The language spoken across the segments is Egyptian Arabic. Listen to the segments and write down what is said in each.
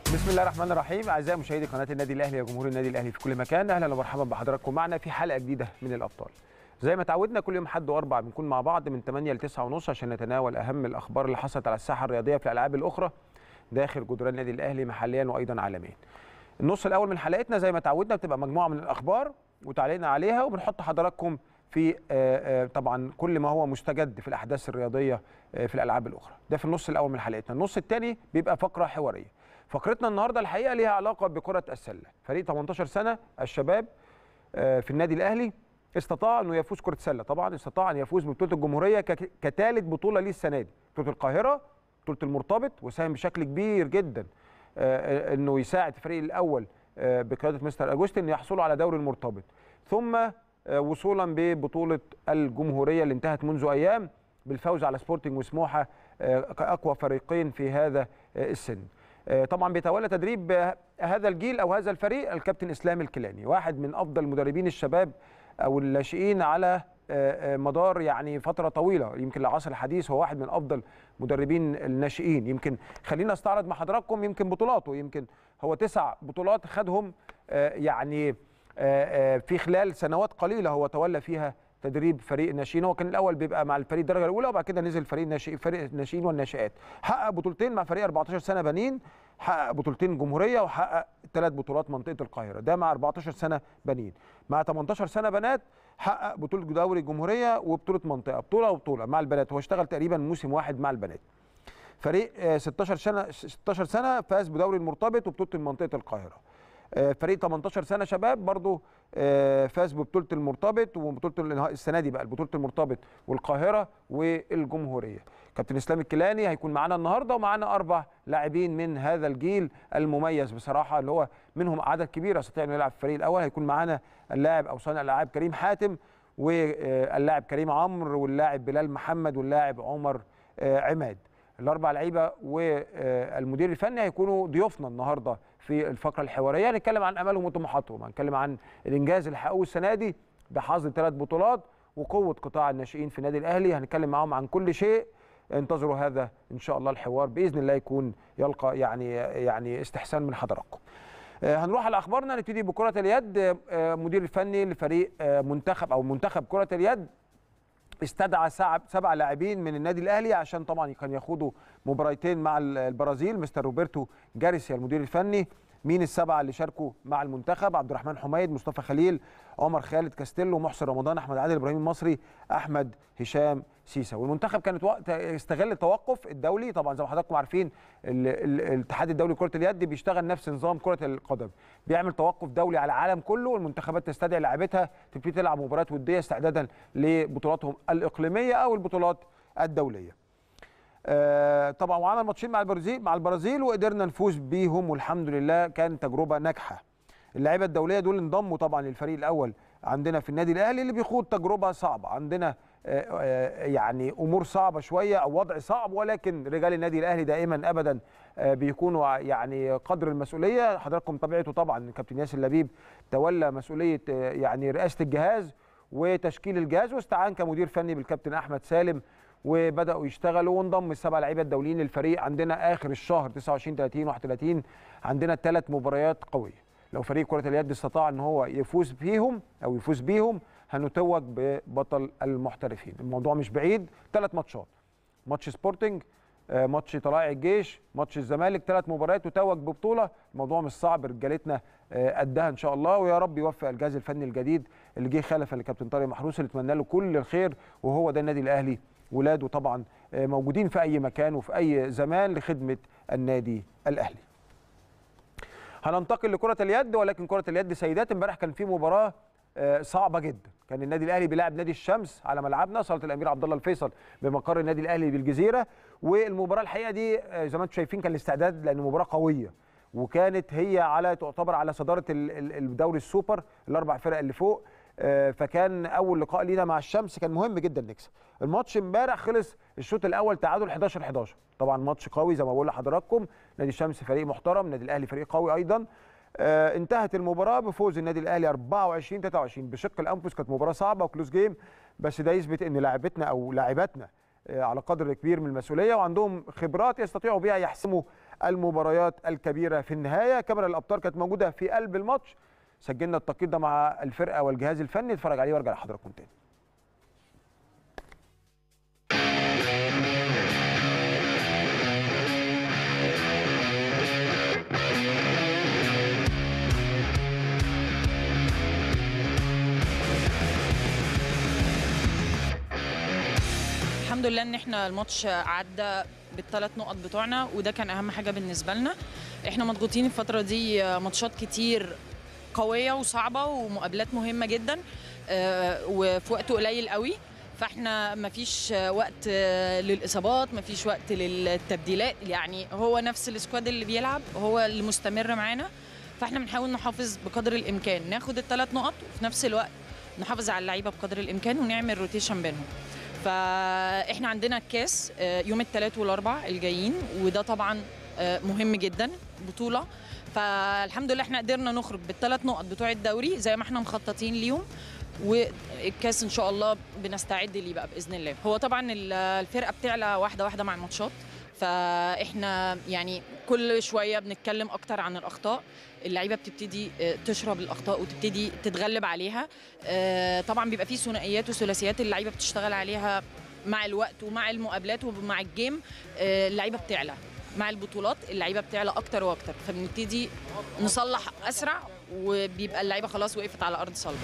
بسم الله الرحمن الرحيم اعزائي مشاهدي قناه النادي الاهلي يا جمهور النادي الاهلي في كل مكان اهلا ومرحبا بحضراتكم معنا في حلقه جديده من الابطال زي ما تعودنا كل يوم حد واربع بنكون مع بعض من 8 ل 9 ونص عشان نتناول اهم الاخبار اللي حصلت على الساحه الرياضيه في الالعاب الاخرى داخل جدران النادي الاهلي محليا وايضا عالميا النص الاول من حلقتنا زي ما تعودنا بتبقى مجموعه من الاخبار وتعليقنا عليها وبنحط حضراتكم في آه، آه، طبعا كل ما هو مستجد في الاحداث الرياضيه آه، في الالعاب الاخرى ده في النص الاول من حلقتنا النص الثاني بيبقى فقره حواريه فقرتنا النهارده الحقيقه ليها علاقه بكره السله فريق 18 سنه الشباب آه، في النادي الاهلي استطاع انه يفوز كره سله طبعا استطاع ان يفوز ببطوله الجمهوريه ك- كثالث بطوله ليه السنه دي بطوله القاهره بطوله المرتبط وساهم بشكل كبير جدا آه، انه يساعد الفريق الاول آه، بقياده مستر اجوستين يحصلوا على دوري المرتبط ثم آه، وصولا ببطوله الجمهوريه اللي انتهت منذ ايام بالفوز على سبورتنج وسموحه آه، كاقوى فريقين في هذا آه، السن آه، طبعا بيتولى تدريب آه، هذا الجيل او هذا الفريق الكابتن اسلام الكيلاني واحد من افضل مدربين الشباب او الناشئين على آه، آه، مدار يعني فتره طويله يمكن العصر الحديث هو واحد من افضل مدربين الناشئين يمكن خلينا استعرض مع حضراتكم يمكن بطولاته يمكن هو تسع بطولات خدهم آه، يعني آه، آه، في خلال سنوات قليله هو تولى فيها تدريب فريق الناشئين هو كان الاول بيبقى مع الفريق الدرجه الاولى وبعد كده نزل فريق الناشئين فريق الناشئين والناشئات حقق بطولتين مع فريق 14 سنه بنين حقق بطولتين جمهوريه وحقق ثلاث بطولات منطقه القاهره ده مع 14 سنه بنين مع 18 سنه بنات حقق بطوله دوري الجمهوريه وبطوله منطقه بطوله وبطوله مع البنات هو اشتغل تقريبا موسم واحد مع البنات فريق آه، 16 سنه 16 سنه فاز بدوري المرتبط وبطوله منطقه القاهره آه، فريق 18 سنه شباب برضو آه، فاز ببطوله المرتبط وبطوله الانها- السنه دي بقى بطوله المرتبط والقاهره والجمهوريه كابتن اسلام الكيلاني هيكون معانا النهارده ومعانا اربع لاعبين من هذا الجيل المميز بصراحه اللي هو منهم عدد كبير يستطيع انه يلعب في الفريق الاول هيكون معانا اللاعب او صانع الالعاب كريم حاتم واللاعب كريم عمرو واللاعب بلال محمد واللاعب عمر آه، عماد الاربع لعيبه والمدير الفني هيكونوا ضيوفنا النهارده في الفقره الحواريه هنتكلم عن امالهم وطموحاتهم هنتكلم عن الانجاز اللي حققوه السنه دي بحظ ثلاث بطولات وقوه قطاع الناشئين في النادي الاهلي هنتكلم معاهم عن كل شيء انتظروا هذا ان شاء الله الحوار باذن الله يكون يلقى يعني يعني استحسان من حضراتكم آه، هنروح على اخبارنا نبتدي بكره اليد آه، مدير الفني لفريق آه، منتخب او منتخب كره اليد استدعى سبع سبع لاعبين من النادي الاهلي عشان طبعا كان يخوضوا مباراتين مع ال- البرازيل مستر روبرتو جاريسيا المدير الفني مين السبعه اللي شاركوا مع المنتخب عبد الرحمن حميد مصطفى خليل عمر خالد كاستيلو محسن رمضان احمد عادل ابراهيم المصري احمد هشام سيسا والمنتخب كانت وقت استغل التوقف الدولي طبعا زي ما حضراتكم عارفين ال- ال- الاتحاد الدولي لكره اليد بيشتغل نفس نظام كره القدم بيعمل توقف دولي على العالم كله والمنتخبات تستدعي لاعبتها تبتدي تلعب مباريات وديه استعدادا لبطولاتهم الاقليميه او البطولات الدوليه آه، طبعا وعمل ماتشين مع البرازيل مع البرازيل وقدرنا نفوز بيهم والحمد لله كان تجربه ناجحه اللعيبه الدوليه دول انضموا طبعا للفريق الاول عندنا في النادي الاهلي اللي بيخوض تجربه صعبه عندنا آه، آه، يعني امور صعبه شويه او وضع صعب ولكن رجال النادي الاهلي دائما ابدا آه، بيكونوا ع- يعني قدر المسؤوليه حضراتكم طبيعته طبعا كابتن ياسر لبيب تولى مسؤوليه آه، يعني رئاسه الجهاز وتشكيل الجهاز واستعان كمدير فني بالكابتن احمد سالم وبداوا يشتغلوا وانضم السبع لعيبه الدوليين للفريق عندنا اخر الشهر 29 30 31 عندنا ثلاث مباريات قويه لو فريق كره اليد استطاع ان هو يفوز فيهم او يفوز بيهم هنتوج ببطل المحترفين الموضوع مش بعيد ثلاث ماتشات ماتش سبورتنج آه، ماتش طلائع الجيش ماتش الزمالك ثلاث مباريات وتوج ببطوله الموضوع مش صعب رجالتنا آه، قدها ان شاء الله ويا رب يوفق الجهاز الفني الجديد اللي جه خلفا لكابتن طارق محروس اللي اتمنى له كل الخير وهو ده النادي الاهلي ولاده طبعا آه، موجودين في اي مكان وفي اي زمان لخدمه النادي الاهلي هننتقل لكرة اليد ولكن كرة اليد سيدات امبارح كان في مباراة آه، صعبة جدا كان النادي الاهلي بيلاعب نادي الشمس على ملعبنا صالة الامير عبد الله الفيصل بمقر النادي الاهلي بالجزيرة والمباراة الحقيقة دي آه، زي ما انتم شايفين كان الاستعداد لان مباراة قوية وكانت هي على تعتبر على صدارة ال- ال- الدوري السوبر الاربع فرق اللي فوق آه، فكان اول لقاء لينا مع الشمس كان مهم جدا نكسب الماتش امبارح خلص الشوط الاول تعادل 11 11 طبعا ماتش قوي زي ما بقول لحضراتكم نادي الشمس فريق محترم نادي الاهلي فريق قوي ايضا آه انتهت المباراه بفوز النادي الاهلي 24 23 بشق الانفس كانت مباراه صعبه وكلوز جيم بس ده يثبت ان لاعبتنا او لاعباتنا آه على قدر كبير من المسؤوليه وعندهم خبرات يستطيعوا بها يحسموا المباريات الكبيره في النهايه كاميرا الابطال كانت موجوده في قلب الماتش سجلنا التقييد ده مع الفرقه والجهاز الفني اتفرج عليه وارجع لحضراتكم تاني الحمد لله ان احنا الماتش عدى بالثلاث نقط بتوعنا وده كان اهم حاجه بالنسبه لنا احنا مضغوطين الفتره دي ماتشات كتير قويه وصعبه ومقابلات مهمه جدا آه، وفي وقت قليل قوي فاحنا مفيش وقت للاصابات مفيش وقت للتبديلات يعني هو نفس السكواد اللي بيلعب هو اللي مستمر معانا فاحنا بنحاول نحافظ بقدر الامكان ناخد الثلاث نقط وفي نفس الوقت نحافظ على اللعيبه بقدر الامكان ونعمل روتيشن بينهم فاحنا عندنا الكاس آه، يوم الثلاث والاربع الجايين وده طبعا آه، مهم جدا بطوله فالحمد لله احنا قدرنا نخرج بالثلاث نقط بتوع الدوري زي ما احنا مخططين ليهم والكاس ان شاء الله بنستعد ليه بقى باذن الله هو طبعا ال- الفرقه بتعلى واحده واحده مع الماتشات فاحنا يعني كل شويه بنتكلم اكتر عن الاخطاء اللعيبه بتبتدي آه، تشرب الاخطاء وتبتدي تتغلب عليها آه، طبعا بيبقى في ثنائيات وثلاثيات اللعيبه بتشتغل عليها مع الوقت ومع المقابلات ومع الجيم آه، اللعيبه بتعلى مع البطولات اللعيبه بتعلى اكتر واكتر فبنبتدي نصلح اسرع وبيبقى اللعيبه خلاص وقفت على ارض صلبه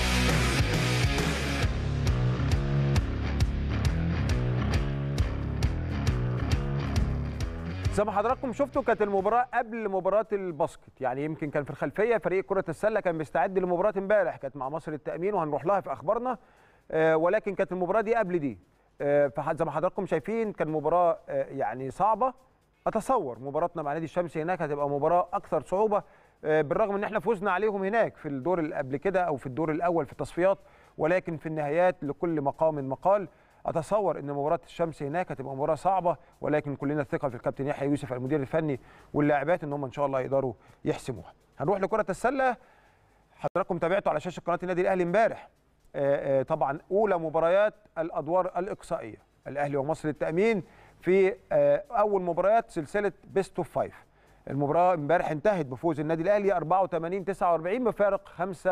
زي ما حضراتكم شفتوا كانت المباراه قبل مباراه الباسكت يعني يمكن كان في الخلفيه فريق كره السله كان بيستعد لمباراه امبارح كانت مع مصر التامين وهنروح لها في اخبارنا آه، ولكن كانت المباراه دي قبل دي آه، فح- زي ما حضراتكم شايفين كان مباراه آه، يعني صعبه اتصور مباراتنا مع نادي الشمس هناك هتبقى مباراه اكثر صعوبه آه، بالرغم ان احنا فزنا عليهم هناك في الدور اللي قبل كده او في الدور الاول في التصفيات ولكن في النهايات لكل مقام مقال اتصور ان مباراه الشمس هناك هتبقى مباراه صعبه ولكن كلنا الثقه في الكابتن يحيى يوسف المدير الفني واللاعبات ان هم ان شاء الله يقدروا يحسموها هنروح لكره السله حضراتكم تابعتوا على شاشه قناه النادي الاهلي امبارح آه، آه، طبعا اولى مباريات الادوار الاقصائيه الاهلي ومصر التامين في آه، اول مباريات سلسله بيست اوف فايف المباراه امبارح انتهت بفوز النادي الاهلي 84 49 بفارق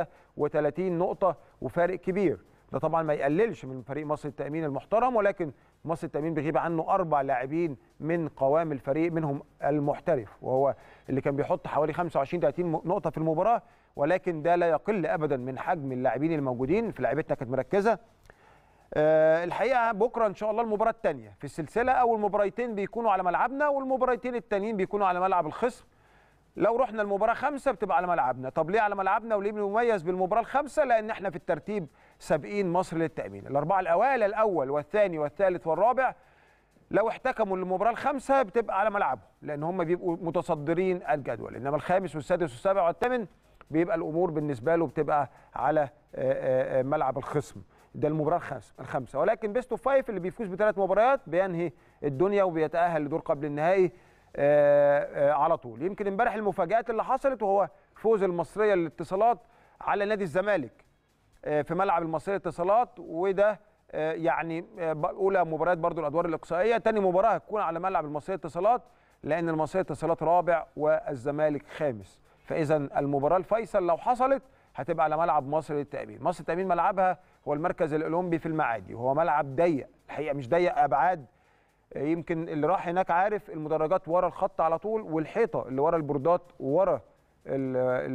35 نقطه وفارق كبير ده طبعا ما يقللش من فريق مصر التامين المحترم ولكن مصر التامين بيغيب عنه اربع لاعبين من قوام الفريق منهم المحترف وهو اللي كان بيحط حوالي 25 30 نقطه في المباراه ولكن ده لا يقل ابدا من حجم اللاعبين الموجودين في لعيبتنا كانت مركزه آه، الحقيقه بكره ان شاء الله المباراه الثانيه في السلسله اول مباراتين بيكونوا على ملعبنا والمباراتين التانيين بيكونوا على ملعب الخصم لو رحنا المباراه خمسه بتبقى على ملعبنا طب ليه على ملعبنا وليه بنميز بالمباراه الخامسه لان احنا في الترتيب سابقين مصر للتامين الاربعه الاوائل الاول والثاني والثالث والرابع لو احتكموا للمباراه الخامسه بتبقى على ملعبهم لان هم بيبقوا متصدرين الجدول انما الخامس والسادس والسابع والثامن بيبقى الامور بالنسبه له بتبقى على آه، آه، آه، ملعب الخصم ده المباراه الخامسه الخامسه ولكن بيست اوف فايف اللي بيفوز بثلاث مباريات بينهي الدنيا وبيتاهل لدور قبل النهائي آه، آه، على طول يمكن امبارح المفاجات اللي حصلت وهو فوز المصريه للاتصالات على نادي الزمالك آه، في ملعب المصريه للاتصالات وده آه، يعني آه، ب- اولى مباريات برضو الادوار الاقصائيه تاني مباراه هتكون على ملعب المصريه للاتصالات لان المصريه للاتصالات رابع والزمالك خامس فاذا المباراه الفيصل لو حصلت هتبقى على ملعب مصر للتامين مصر للتامين ملعبها هو المركز الاولمبي في المعادي وهو ملعب ضيق الحقيقه مش ضيق ابعاد يمكن اللي راح هناك عارف المدرجات ورا الخط على طول والحيطه اللي ورا البوردات ورا ال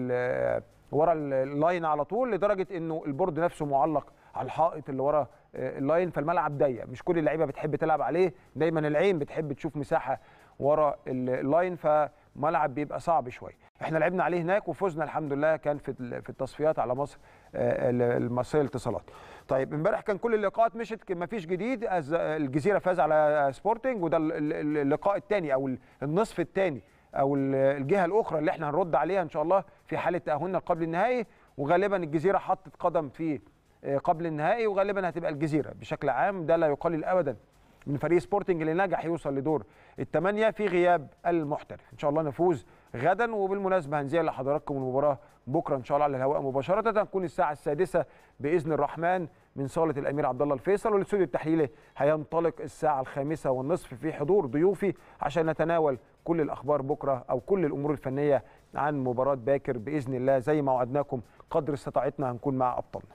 ال ورا ال- اللاين على طول لدرجه انه البورد نفسه معلق على الحائط اللي ورا آه، اللاين فالملعب ضيق مش كل اللعيبه بتحب تلعب عليه دايما العين بتحب تشوف مساحه ورا ال- اللاين فملعب بيبقى صعب شويه احنا لعبنا عليه هناك وفزنا الحمد لله كان في ال- في التصفيات على مصر آه، ال- المصريه للاتصالات طيب امبارح كان كل اللقاءات مشت ما فيش جديد أز- الجزيره فاز على سبورتنج وده ال- ال- اللقاء الثاني او ال- النصف الثاني او ال- الجهه الاخرى اللي احنا هنرد عليها ان شاء الله في حاله تاهلنا قبل النهائي وغالبا الجزيره حطت قدم في آه، قبل النهائي وغالبا هتبقى الجزيره بشكل عام ده لا يقلل ابدا من فريق سبورتنج اللي نجح يوصل لدور الثمانيه في غياب المحترف ان شاء الله نفوز غدا وبالمناسبه هنذيع لحضراتكم المباراه بكره ان شاء الله على الهواء مباشره تكون الساعه السادسه باذن الرحمن من صاله الامير عبد الله الفيصل والاستوديو التحليلي هينطلق الساعه الخامسه والنصف في حضور ضيوفي عشان نتناول كل الاخبار بكره او كل الامور الفنيه عن مباراه باكر باذن الله زي ما وعدناكم قدر استطاعتنا هنكون مع ابطالنا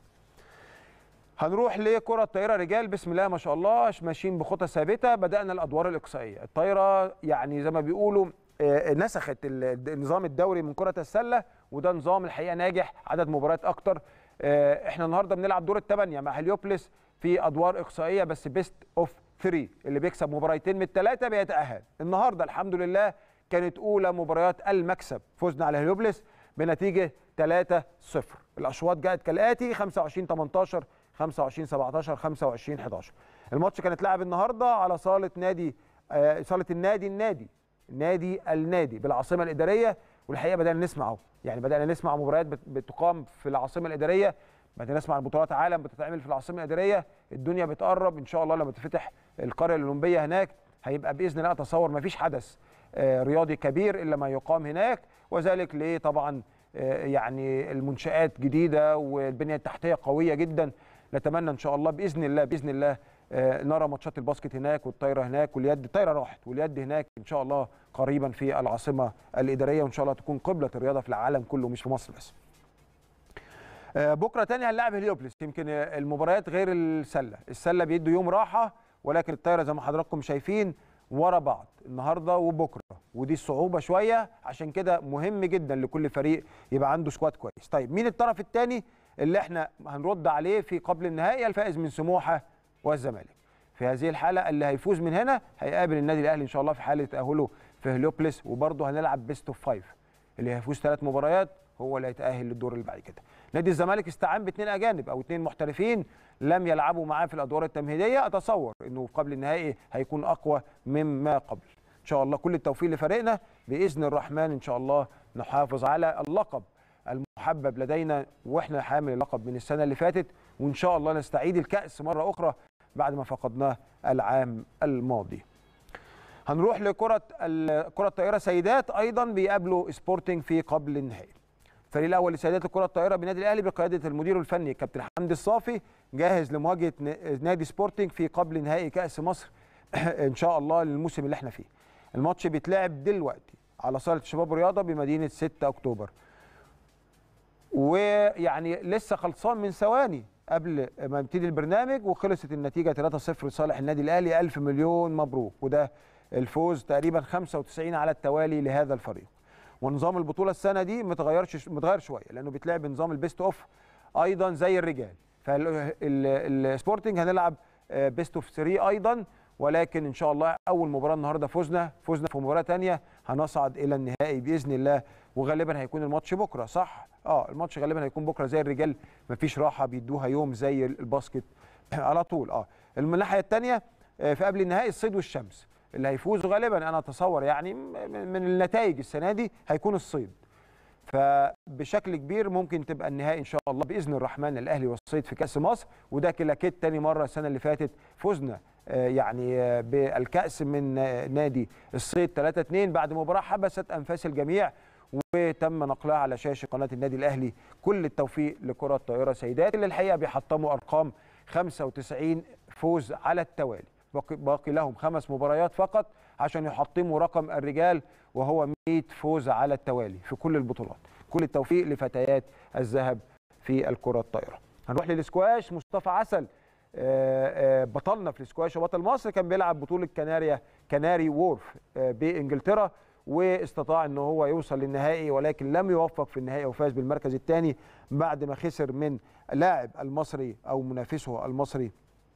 هنروح لكرة الطائرة رجال بسم الله ما شاء الله ماشيين بخطى ثابتة بدأنا الأدوار الإقصائية الطائرة يعني زي ما بيقولوا آه، نسخت ال- النظام الدوري من كرة السلة وده نظام الحقيقة ناجح عدد مباريات أكتر آه، احنا النهاردة بنلعب دور الثمانية مع هليوبلس في أدوار إقصائية بس بيست أوف 3 اللي بيكسب مباراتين من الثلاثة بيتأهل النهاردة الحمد لله كانت أولى مباريات المكسب فزنا على هليوبلس بنتيجة 3-0 الأشواط جاءت كالآتي 25 18 25 17 25 11 الماتش كان اتلعب النهارده على صاله نادي آه، صاله النادي النادي نادي النادي بالعاصمه الاداريه والحقيقه بدانا نسمع اهو يعني بدانا نسمع مباريات بت- بتقام في العاصمه الاداريه بدانا نسمع بطولات عالم بتتعمل في العاصمه الاداريه الدنيا بتقرب ان شاء الله لما تفتح القريه الاولمبيه هناك هيبقى باذن الله اتصور ما فيش حدث آه، رياضي كبير الا ما يقام هناك وذلك ليه طبعا آه، يعني المنشآت جديده والبنيه التحتيه قويه جدا نتمنى ان شاء الله باذن الله باذن الله آه، نرى ماتشات الباسكت هناك والطايره هناك واليد الطايره راحت واليد هناك ان شاء الله قريبا في العاصمه الاداريه وان شاء الله تكون قبله الرياضه في العالم كله مش في مصر بس. آه، بكره تاني هنلاعب هليوبلس يمكن آه، المباريات غير السله، السله بيدوا يوم راحه ولكن الطايره زي ما حضراتكم شايفين ورا بعض النهارده وبكره ودي الصعوبه شويه عشان كده مهم جدا لكل فريق يبقى عنده سكواد كويس. طيب مين الطرف الثاني اللي احنا هنرد عليه في قبل النهائي الفائز من سموحه والزمالك. في هذه الحاله اللي هيفوز من هنا هيقابل النادي الاهلي ان شاء الله في حاله تاهله في هليوبلس وبرضه هنلعب بيست اوف فايف اللي هيفوز ثلاث مباريات هو اللي هيتاهل للدور اللي بعد كده. نادي الزمالك استعان باثنين اجانب او اثنين محترفين لم يلعبوا معاه في الادوار التمهيديه اتصور انه في قبل النهائي هيكون اقوى مما قبل. ان شاء الله كل التوفيق لفريقنا باذن الرحمن ان شاء الله نحافظ على اللقب المحبب لدينا واحنا حامل اللقب من السنه اللي فاتت وان شاء الله نستعيد الكاس مره اخرى بعد ما فقدناه العام الماضي. هنروح لكره ال- كره الطائره سيدات ايضا بيقابلوا سبورتنج في قبل النهائي. الفريق الاول لسيدات الكره الطائره بالنادي الاهلي بقياده المدير الفني كابتن حمدي الصافي جاهز لمواجهه ن- نادي سبورتنج في قبل نهائي كاس مصر ان شاء الله للموسم اللي احنا فيه. الماتش بيتلعب دلوقتي على صاله شباب رياضه بمدينه 6 اكتوبر. ويعني لسه خلصان من ثواني قبل ما يبتدي البرنامج وخلصت النتيجه 3-0 لصالح النادي الاهلي الف مليون مبروك وده الفوز تقريبا 95 على التوالي لهذا الفريق ونظام البطوله السنه دي متغيرش متغير شويه لانه بيتلعب بنظام البيست اوف ايضا زي الرجال فالسبورتنج هنلعب بيست اوف 3 ايضا ولكن ان شاء الله اول مباراه النهارده فزنا فزنا في مباراه ثانيه هنصعد الى النهائي باذن الله وغالبا هيكون الماتش بكره صح اه الماتش غالبا هيكون بكره زي الرجال مفيش راحه بيدوها يوم زي الباسكت على طول اه من الناحيه الثانيه في قبل النهائي الصيد والشمس اللي هيفوزوا غالبا انا اتصور يعني من من النتائج السنه دي هيكون الصيد فبشكل كبير ممكن تبقى النهائي ان شاء الله باذن الرحمن الاهلي والصيد في كاس مصر وده كلاكيت تاني مره السنه اللي فاتت فزنا آه، يعني آه، بالكاس من آه، نادي الصيد 3 2 بعد مباراه حبست انفاس الجميع وتم نقلها على شاشه قناه النادي الاهلي كل التوفيق لكره الطائره سيدات اللي الحقيقه بيحطموا ارقام 95 فوز على التوالي باقي, باقي لهم خمس مباريات فقط عشان يحطموا رقم الرجال وهو 100 فوز على التوالي في كل البطولات كل التوفيق لفتيات الذهب في الكره الطائره هنروح للسكواش مصطفى عسل آه، آه، بطلنا في السكواش وبطل مصر كان بيلعب بطوله كناريا كناري وورف آه، بانجلترا واستطاع ان هو يوصل للنهائي ولكن لم يوفق في النهائي وفاز بالمركز الثاني بعد ما خسر من لاعب المصري او منافسه المصري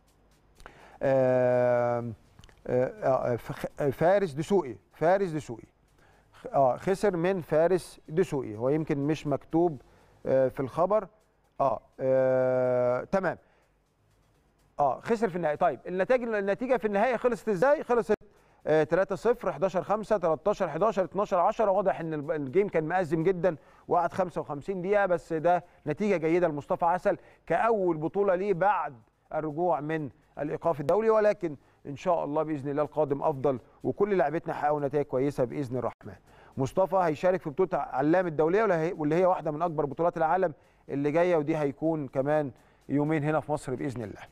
آه، آه، آه، فارس دسوقي فارس دسوقي اه خسر من فارس دسوقي هو يمكن مش مكتوب آه، في الخبر اه, آه تمام اه خسر في النهائي طيب النتائج النتيجه في النهائي خلصت ازاي خلصت آه 3 0 11 5 13 11 12 10 واضح ان الب- الجيم كان مأزم جدا وقعد 55 دقيقه بس ده نتيجه جيده لمصطفى عسل كاول بطوله ليه بعد الرجوع من الايقاف الدولي ولكن ان شاء الله باذن الله القادم افضل وكل لعبتنا حققوا نتائج كويسه باذن الرحمن مصطفى هيشارك في بطوله علام الدوليه واللي هي- واللي هي واحده من اكبر بطولات العالم اللي جايه ودي هيكون كمان يومين هنا في مصر باذن الله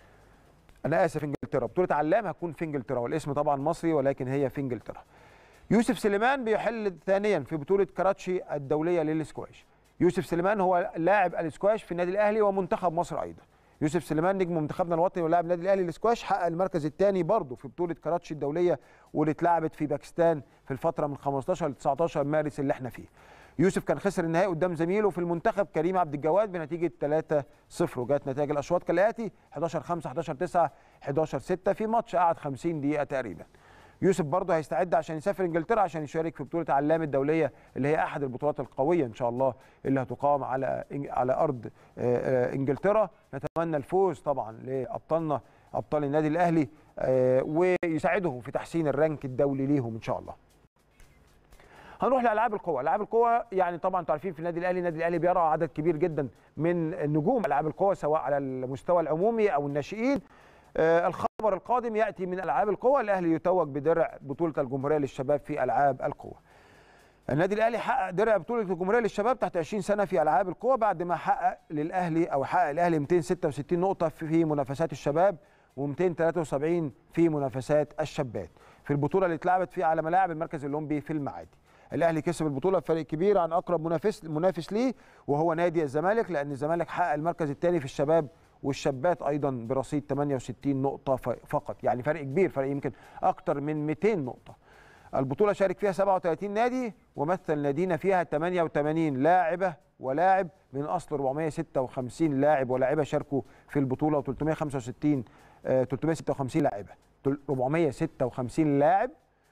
انا اسف انجلترا بطوله علام هتكون في انجلترا والاسم طبعا مصري ولكن هي في انجلترا يوسف سليمان بيحل ثانيا في بطوله كراتشي الدوليه للسكواش يوسف سليمان هو لاعب السكواش في النادي الاهلي ومنتخب مصر ايضا يوسف سليمان نجم منتخبنا الوطني ولاعب النادي الاهلي للسكواش حقق المركز الثاني برضه في بطوله كراتشي الدوليه واللي اتلعبت في باكستان في الفتره من 15 ل 19 مارس اللي احنا فيه يوسف كان خسر النهائي قدام زميله في المنتخب كريم عبد الجواد بنتيجه 3-0 وجات نتائج الاشواط كالاتي 11 5 11 9 11 6 في ماتش قعد 50 دقيقه تقريبا يوسف برضه هيستعد عشان يسافر انجلترا عشان يشارك في بطوله علام الدوليه اللي هي احد البطولات القويه ان شاء الله اللي هتقام على على ارض انجلترا نتمنى الفوز طبعا لابطالنا ابطال النادي الاهلي ويساعدهم في تحسين الرانك الدولي ليهم ان شاء الله هنروح لالعاب القوى العاب القوى يعني طبعا انتوا عارفين في النادي الاهلي النادي الاهلي بيرى عدد كبير جدا من نجوم العاب القوى سواء على المستوى العمومي او الناشئين آه الخبر القادم ياتي من العاب القوى الاهلي يتوج بدرع بطوله الجمهوريه للشباب في العاب القوى النادي الاهلي حقق درع بطوله الجمهوريه للشباب تحت 20 سنه في العاب القوى بعد ما حقق للاهلي او حقق الاهلي 266 نقطه في منافسات الشباب و273 في منافسات الشابات في البطوله اللي اتلعبت فيها على ملاعب المركز الاولمبي في المعادي الاهلي كسب البطوله بفرق كبير عن اقرب منافس منافس ليه وهو نادي الزمالك لان الزمالك حقق المركز الثاني في الشباب والشابات ايضا برصيد 68 نقطه فقط يعني فرق كبير فرق يمكن اكتر من 200 نقطه البطوله شارك فيها 37 نادي ومثل نادينا فيها 88 لاعبه ولاعب من اصل 456 لاعب ولاعبه شاركوا في البطوله و365 آه 356 لاعبه 456 لاعب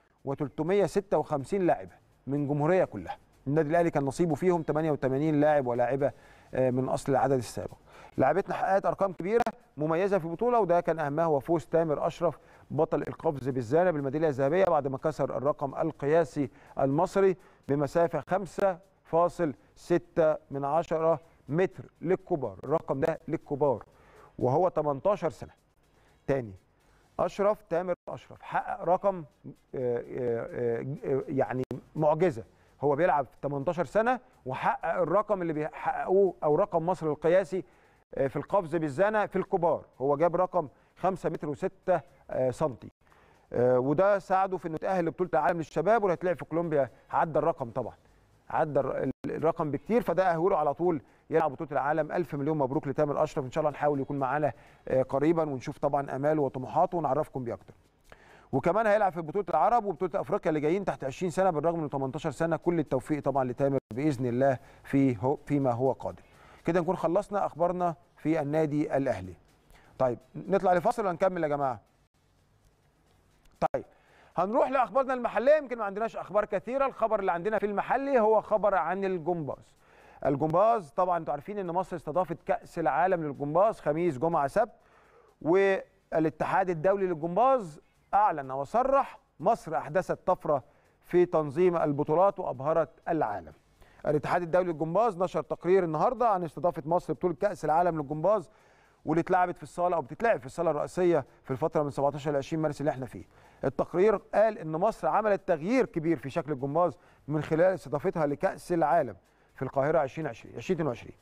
و356 لاعبه من جمهوريه كلها النادي الاهلي كان نصيبه فيهم 88 لاعب ولاعبه من اصل العدد السابق لاعبتنا حققت ارقام كبيره مميزه في البطوله وده كان اهمها هو فوز تامر اشرف بطل القفز بالزانه بالميداليه الذهبيه بعد ما كسر الرقم القياسي المصري بمسافه 5.6 من 10 متر للكبار الرقم ده للكبار وهو 18 سنه تاني اشرف تامر اشرف حقق رقم يعني معجزه هو بيلعب 18 سنه وحقق الرقم اللي بيحققوه او رقم مصر القياسي في القفز بالزانه في الكبار هو جاب رقم 5 متر و6 سنتي وده ساعده في انه يتاهل لبطوله العالم للشباب واللي هتلعب في كولومبيا عدى الرقم طبعا عدى الرقم بكتير فده اهوله على طول يلعب بطوله العالم الف مليون مبروك لتامر اشرف ان شاء الله نحاول يكون معانا قريبا ونشوف طبعا اماله وطموحاته ونعرفكم بيه اكتر وكمان هيلعب في بطوله العرب وبطوله افريقيا اللي جايين تحت 20 سنه بالرغم من 18 سنه كل التوفيق طبعا لتامر باذن الله في هو فيما هو قادم كده نكون خلصنا اخبارنا في النادي الاهلي طيب نطلع لفاصل ونكمل يا جماعه طيب هنروح لاخبارنا المحليه يمكن ما عندناش اخبار كثيره الخبر اللي عندنا في المحلي هو خبر عن الجمباز الجمباز طبعا انتوا عارفين ان مصر استضافت كاس العالم للجمباز خميس جمعه سبت والاتحاد الدولي للجمباز اعلن وصرح مصر احدثت طفره في تنظيم البطولات وابهرت العالم الاتحاد الدولي للجمباز نشر تقرير النهارده عن استضافه مصر بطوله كاس العالم للجمباز واللي اتلعبت في الصاله او بتتلعب في الصاله الرئيسيه في الفتره من 17 ل 20 مارس اللي احنا فيه. التقرير قال ان مصر عملت تغيير كبير في شكل الجمباز من خلال استضافتها لكاس العالم في القاهره 2020 2022.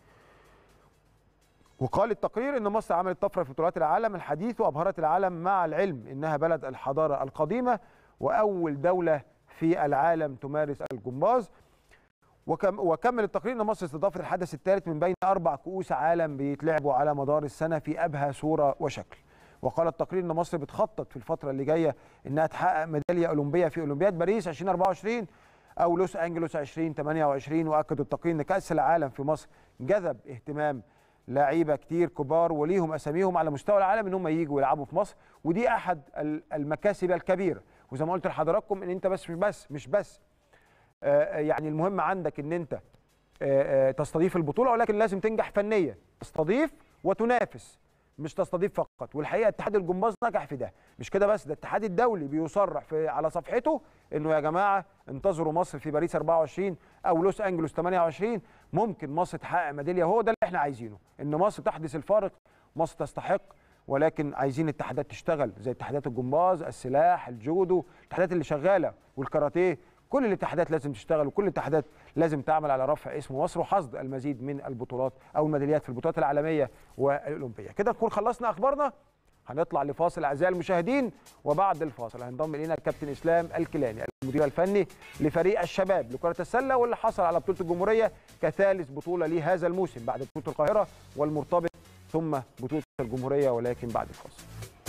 وقال التقرير ان مصر عملت طفره في بطولات العالم الحديث وابهرت العالم مع العلم انها بلد الحضاره القديمه واول دوله في العالم تمارس الجمباز. وكم وكمل التقرير ان مصر استضافت الحدث الثالث من بين اربع كؤوس عالم بيتلعبوا على مدار السنه في ابهى صوره وشكل. وقال التقرير ان مصر بتخطط في الفتره اللي جايه انها تحقق ميداليه اولمبيه في اولمبياد باريس 2024 او لوس انجلوس 2028 واكد التقرير ان كاس العالم في مصر جذب اهتمام لعيبه كتير كبار وليهم اساميهم على مستوى العالم ان هم يجوا يلعبوا في مصر ودي احد المكاسب الكبيره وزي ما قلت لحضراتكم ان انت بس مش بس مش بس يعني المهم عندك ان انت تستضيف البطوله ولكن لازم تنجح فنيا تستضيف وتنافس مش تستضيف فقط والحقيقه اتحاد الجمباز نجح في ده مش كده بس ده الاتحاد الدولي بيصرح في على صفحته انه يا جماعه انتظروا مصر في باريس 24 او لوس انجلوس 28 ممكن مصر تحقق ميداليه هو ده اللي احنا عايزينه ان مصر تحدث الفارق مصر تستحق ولكن عايزين اتحادات تشتغل زي اتحادات الجمباز السلاح الجودو الاتحادات اللي شغاله والكاراتيه كل الاتحادات لازم تشتغل وكل الاتحادات لازم تعمل على رفع اسم مصر وحصد المزيد من البطولات او الميداليات في البطولات العالميه والاولمبيه كده نكون خلصنا اخبارنا هنطلع لفاصل اعزائي المشاهدين وبعد الفاصل هينضم الينا الكابتن اسلام الكيلاني المدير الفني لفريق الشباب لكره السله واللي حصل على بطوله الجمهوريه كثالث بطوله ليه هذا الموسم بعد بطوله القاهره والمرتبط ثم بطوله الجمهوريه ولكن بعد الفاصل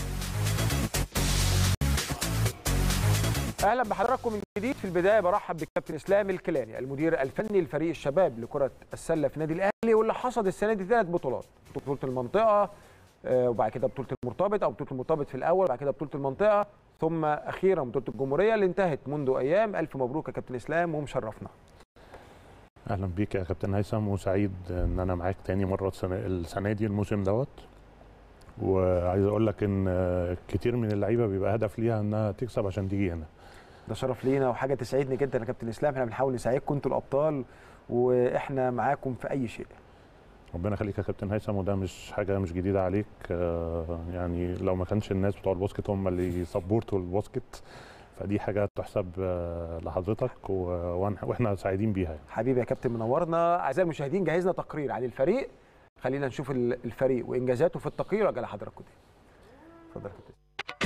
اهلا بحضراتكم من جديد في البدايه برحب بالكابتن اسلام الكيلاني المدير الفني لفريق الشباب لكره السله في النادي الاهلي واللي حصد السنه دي ثلاث بطولات بطوله المنطقه آه، وبعد كده بطوله المرتبط او بطوله المرتبط في الاول وبعد كده بطوله المنطقه ثم اخيرا بطوله الجمهوريه اللي انتهت منذ ايام الف مبروك يا كابتن اسلام ومشرفنا اهلا بيك يا كابتن هيثم وسعيد ان انا معاك تاني مره السنه السنه دي الموسم دوت وعايز اقول لك ان كتير من اللعيبه بيبقى هدف ليها انها تكسب عشان تيجي هنا ده شرف لينا وحاجه تسعدني جدا يا كابتن اسلام احنا بنحاول نساعدكم انتوا الابطال واحنا معاكم في اي شيء ربنا يخليك يا كابتن هيثم وده مش حاجه مش جديده عليك آه، يعني لو ما كانش الناس بتوع الباسكت هم اللي سبورتوا الباسكت فدي حاجه تحسب آه، لحضرتك و- وإحنا- واحنا سعيدين بيها يعني. حبيبي يا كابتن منورنا اعزائي المشاهدين جهزنا تقرير عن الفريق خلينا نشوف ال- الفريق وانجازاته في التقرير واجي لحضراتكم تاني اتفضل يا كابتن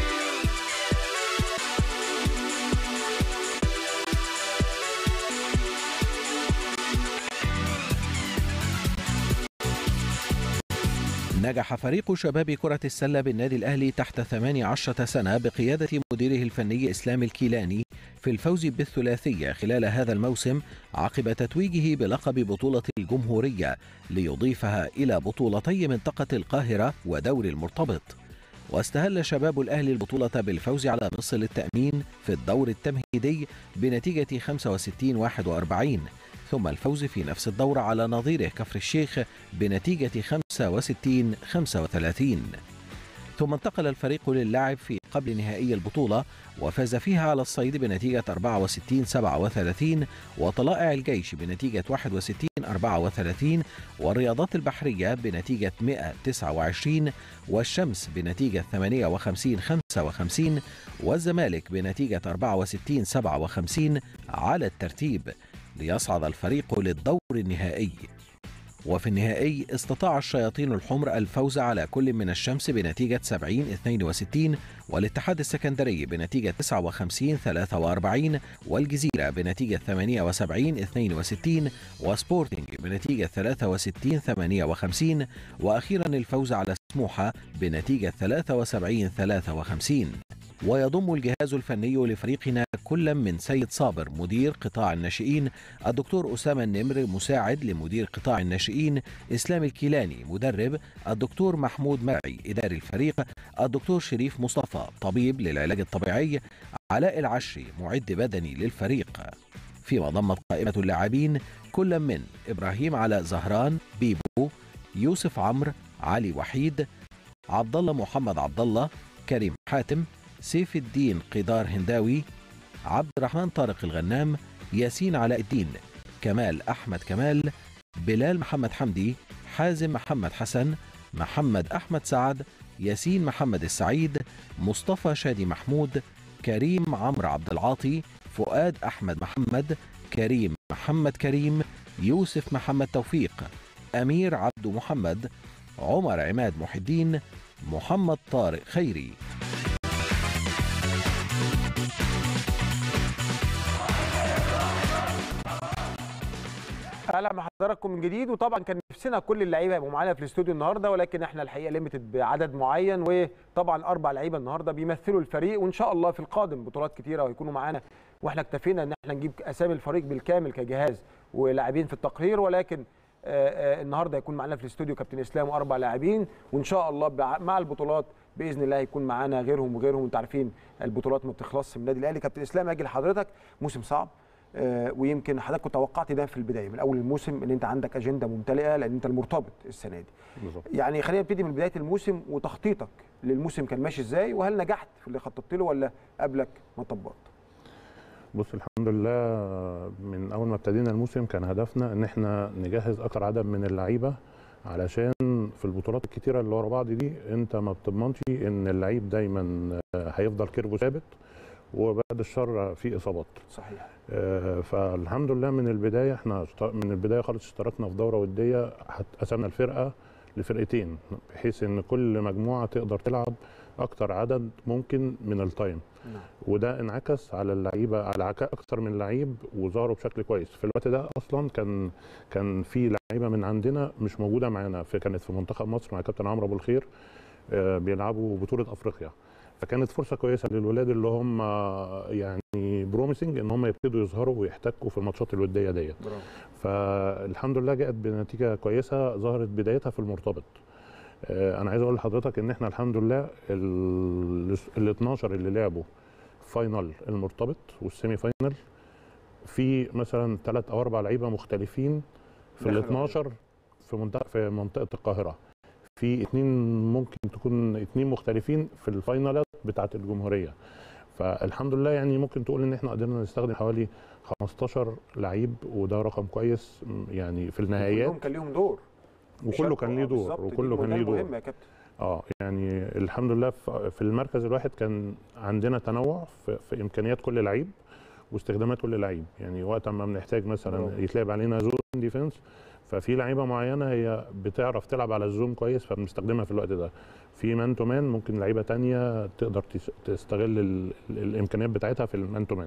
نجح فريق شباب كرة السلة بالنادي الأهلي تحت 18 سنة بقيادة مديره الفني إسلام الكيلاني في الفوز بالثلاثية خلال هذا الموسم عقب تتويجه بلقب بطولة الجمهورية ليضيفها إلى بطولتي منطقة القاهرة ودور المرتبط واستهل شباب الأهلي البطولة بالفوز على مصر للتأمين في الدور التمهيدي بنتيجة 65-41 ثم الفوز في نفس الدور على نظيره كفر الشيخ بنتيجة 65 35 ثم انتقل الفريق للعب في قبل نهائي البطولة وفاز فيها على الصيد بنتيجة 64 37 وطلائع الجيش بنتيجة 61 34 والرياضات البحرية بنتيجة 129 والشمس بنتيجة 58 55 والزمالك بنتيجة 64 57 على الترتيب ليصعد الفريق للدور النهائي وفي النهائي استطاع الشياطين الحمر الفوز على كل من الشمس بنتيجة 70 62 والاتحاد السكندري بنتيجة 59 43 والجزيرة بنتيجة 78 62 وسبورتنج بنتيجة 63 58 وأخيرا الفوز على سموحة بنتيجة 73 53 ويضم الجهاز الفني لفريقنا كل من سيد صابر مدير قطاع الناشئين الدكتور أسامة النمر مساعد لمدير قطاع الناشئين إسلام الكيلاني مدرب الدكتور محمود مرعي إداري الفريق الدكتور شريف مصطفى طبيب للعلاج الطبيعي علاء العشري معد بدني للفريق فيما ضمت قائمة اللاعبين كل من إبراهيم علاء زهران بيبو يوسف عمرو علي وحيد عبد الله محمد عبد الله كريم حاتم سيف الدين قدار هنداوي عبد الرحمن طارق الغنام ياسين علاء الدين كمال أحمد كمال بلال محمد حمدي حازم محمد حسن محمد أحمد سعد ياسين محمد السعيد مصطفى شادي محمود كريم عمرو عبد العاطي فؤاد أحمد محمد كريم محمد كريم يوسف محمد توفيق أمير عبد محمد عمر عماد محي الدين محمد طارق خيري اهلا بحضراتكم من جديد وطبعا كان نفسنا كل اللعيبه يبقوا معانا في الاستوديو النهارده ولكن احنا الحقيقه ليميتد بعدد معين وطبعا اربع لعيبه النهارده بيمثلوا الفريق وان شاء الله في القادم بطولات كتيره ويكونوا معانا واحنا اكتفينا ان احنا نجيب اسامي الفريق بالكامل كجهاز ولاعبين في التقرير ولكن آه، آه، النهارده هيكون معانا في الاستوديو كابتن اسلام واربع لاعبين وان شاء الله بع- مع البطولات باذن الله هيكون معانا غيرهم وغيرهم وانتوا عارفين البطولات ما بتخلصش من النادي الاهلي كابتن اسلام اجي لحضرتك موسم صعب آه، ويمكن حضرتك كنت توقعت ده في البدايه من اول الموسم ان انت عندك اجنده ممتلئه لان انت المرتبط السنه دي بالظبط يعني خلينا نبتدي من بدايه الموسم وتخطيطك للموسم كان ماشي ازاي وهل نجحت في اللي خططت له ولا قبلك ما طبقت بص الحمد لله من اول ما ابتدينا الموسم كان هدفنا ان احنا نجهز اكتر عدد من اللعيبه علشان في البطولات الكتيره اللي ورا بعض دي انت ما بتضمنش ان اللعيب دايما هيفضل كيرفو ثابت وبعد الشر في اصابات صحيح آه، فالحمد لله من البدايه احنا اشت- من البدايه خالص اشتركنا في دوره وديه حت- قسمنا الفرقه لفرقتين بحيث ان كل مجموعه تقدر تلعب اكتر عدد ممكن من التايم نعم. وده انعكس على اللعيبه على عك- اكتر من لعيب وظهروا بشكل كويس في الوقت ده اصلا كان كان في لعيبه من عندنا مش موجوده معانا في كانت في منتخب مصر مع كابتن عمرو ابو الخير آه، بيلعبوا بطوله افريقيا فكانت فرصه كويسه للولاد اللي هم آه، يعني بروميسنج ان هم يبتدوا يظهروا ويحتكوا في الماتشات الوديه ديت برافو فالحمد لله جاءت بنتيجه كويسه ظهرت بدايتها في المرتبط آه، انا عايز اقول لحضرتك ان احنا الحمد لله ال 12 اللي لعبوا فاينل المرتبط والسيمي فاينل في مثلا ثلاث او اربع لعيبه مختلفين في ال دخلوا 12 في منطقه في منطقه القاهره في اثنين ممكن تكون اثنين مختلفين في الفاينالات بتاعه الجمهوريه فالحمد لله يعني ممكن تقول ان احنا قدرنا نستخدم حوالي 15 لعيب وده رقم كويس م، يعني في النهائيات كلهم كان ليهم دور وكله كان ليه آه، دور بالظبط، دي وكله كان ده ليه دور المهم يا كابتن اه يعني الحمد لله في في المركز الواحد كان عندنا تنوع في, في امكانيات كل لعيب واستخدامات كل لعيب يعني وقت ما بنحتاج مثلا برافو. يتلعب علينا زون ديفنس ففي لعيبه معينه هي بتعرف تلعب على الزون كويس فبنستخدمها في الوقت ده في مان تو مان ممكن لعيبه تانية تقدر تس- تستغل ال- الامكانيات بتاعتها في المان تو مان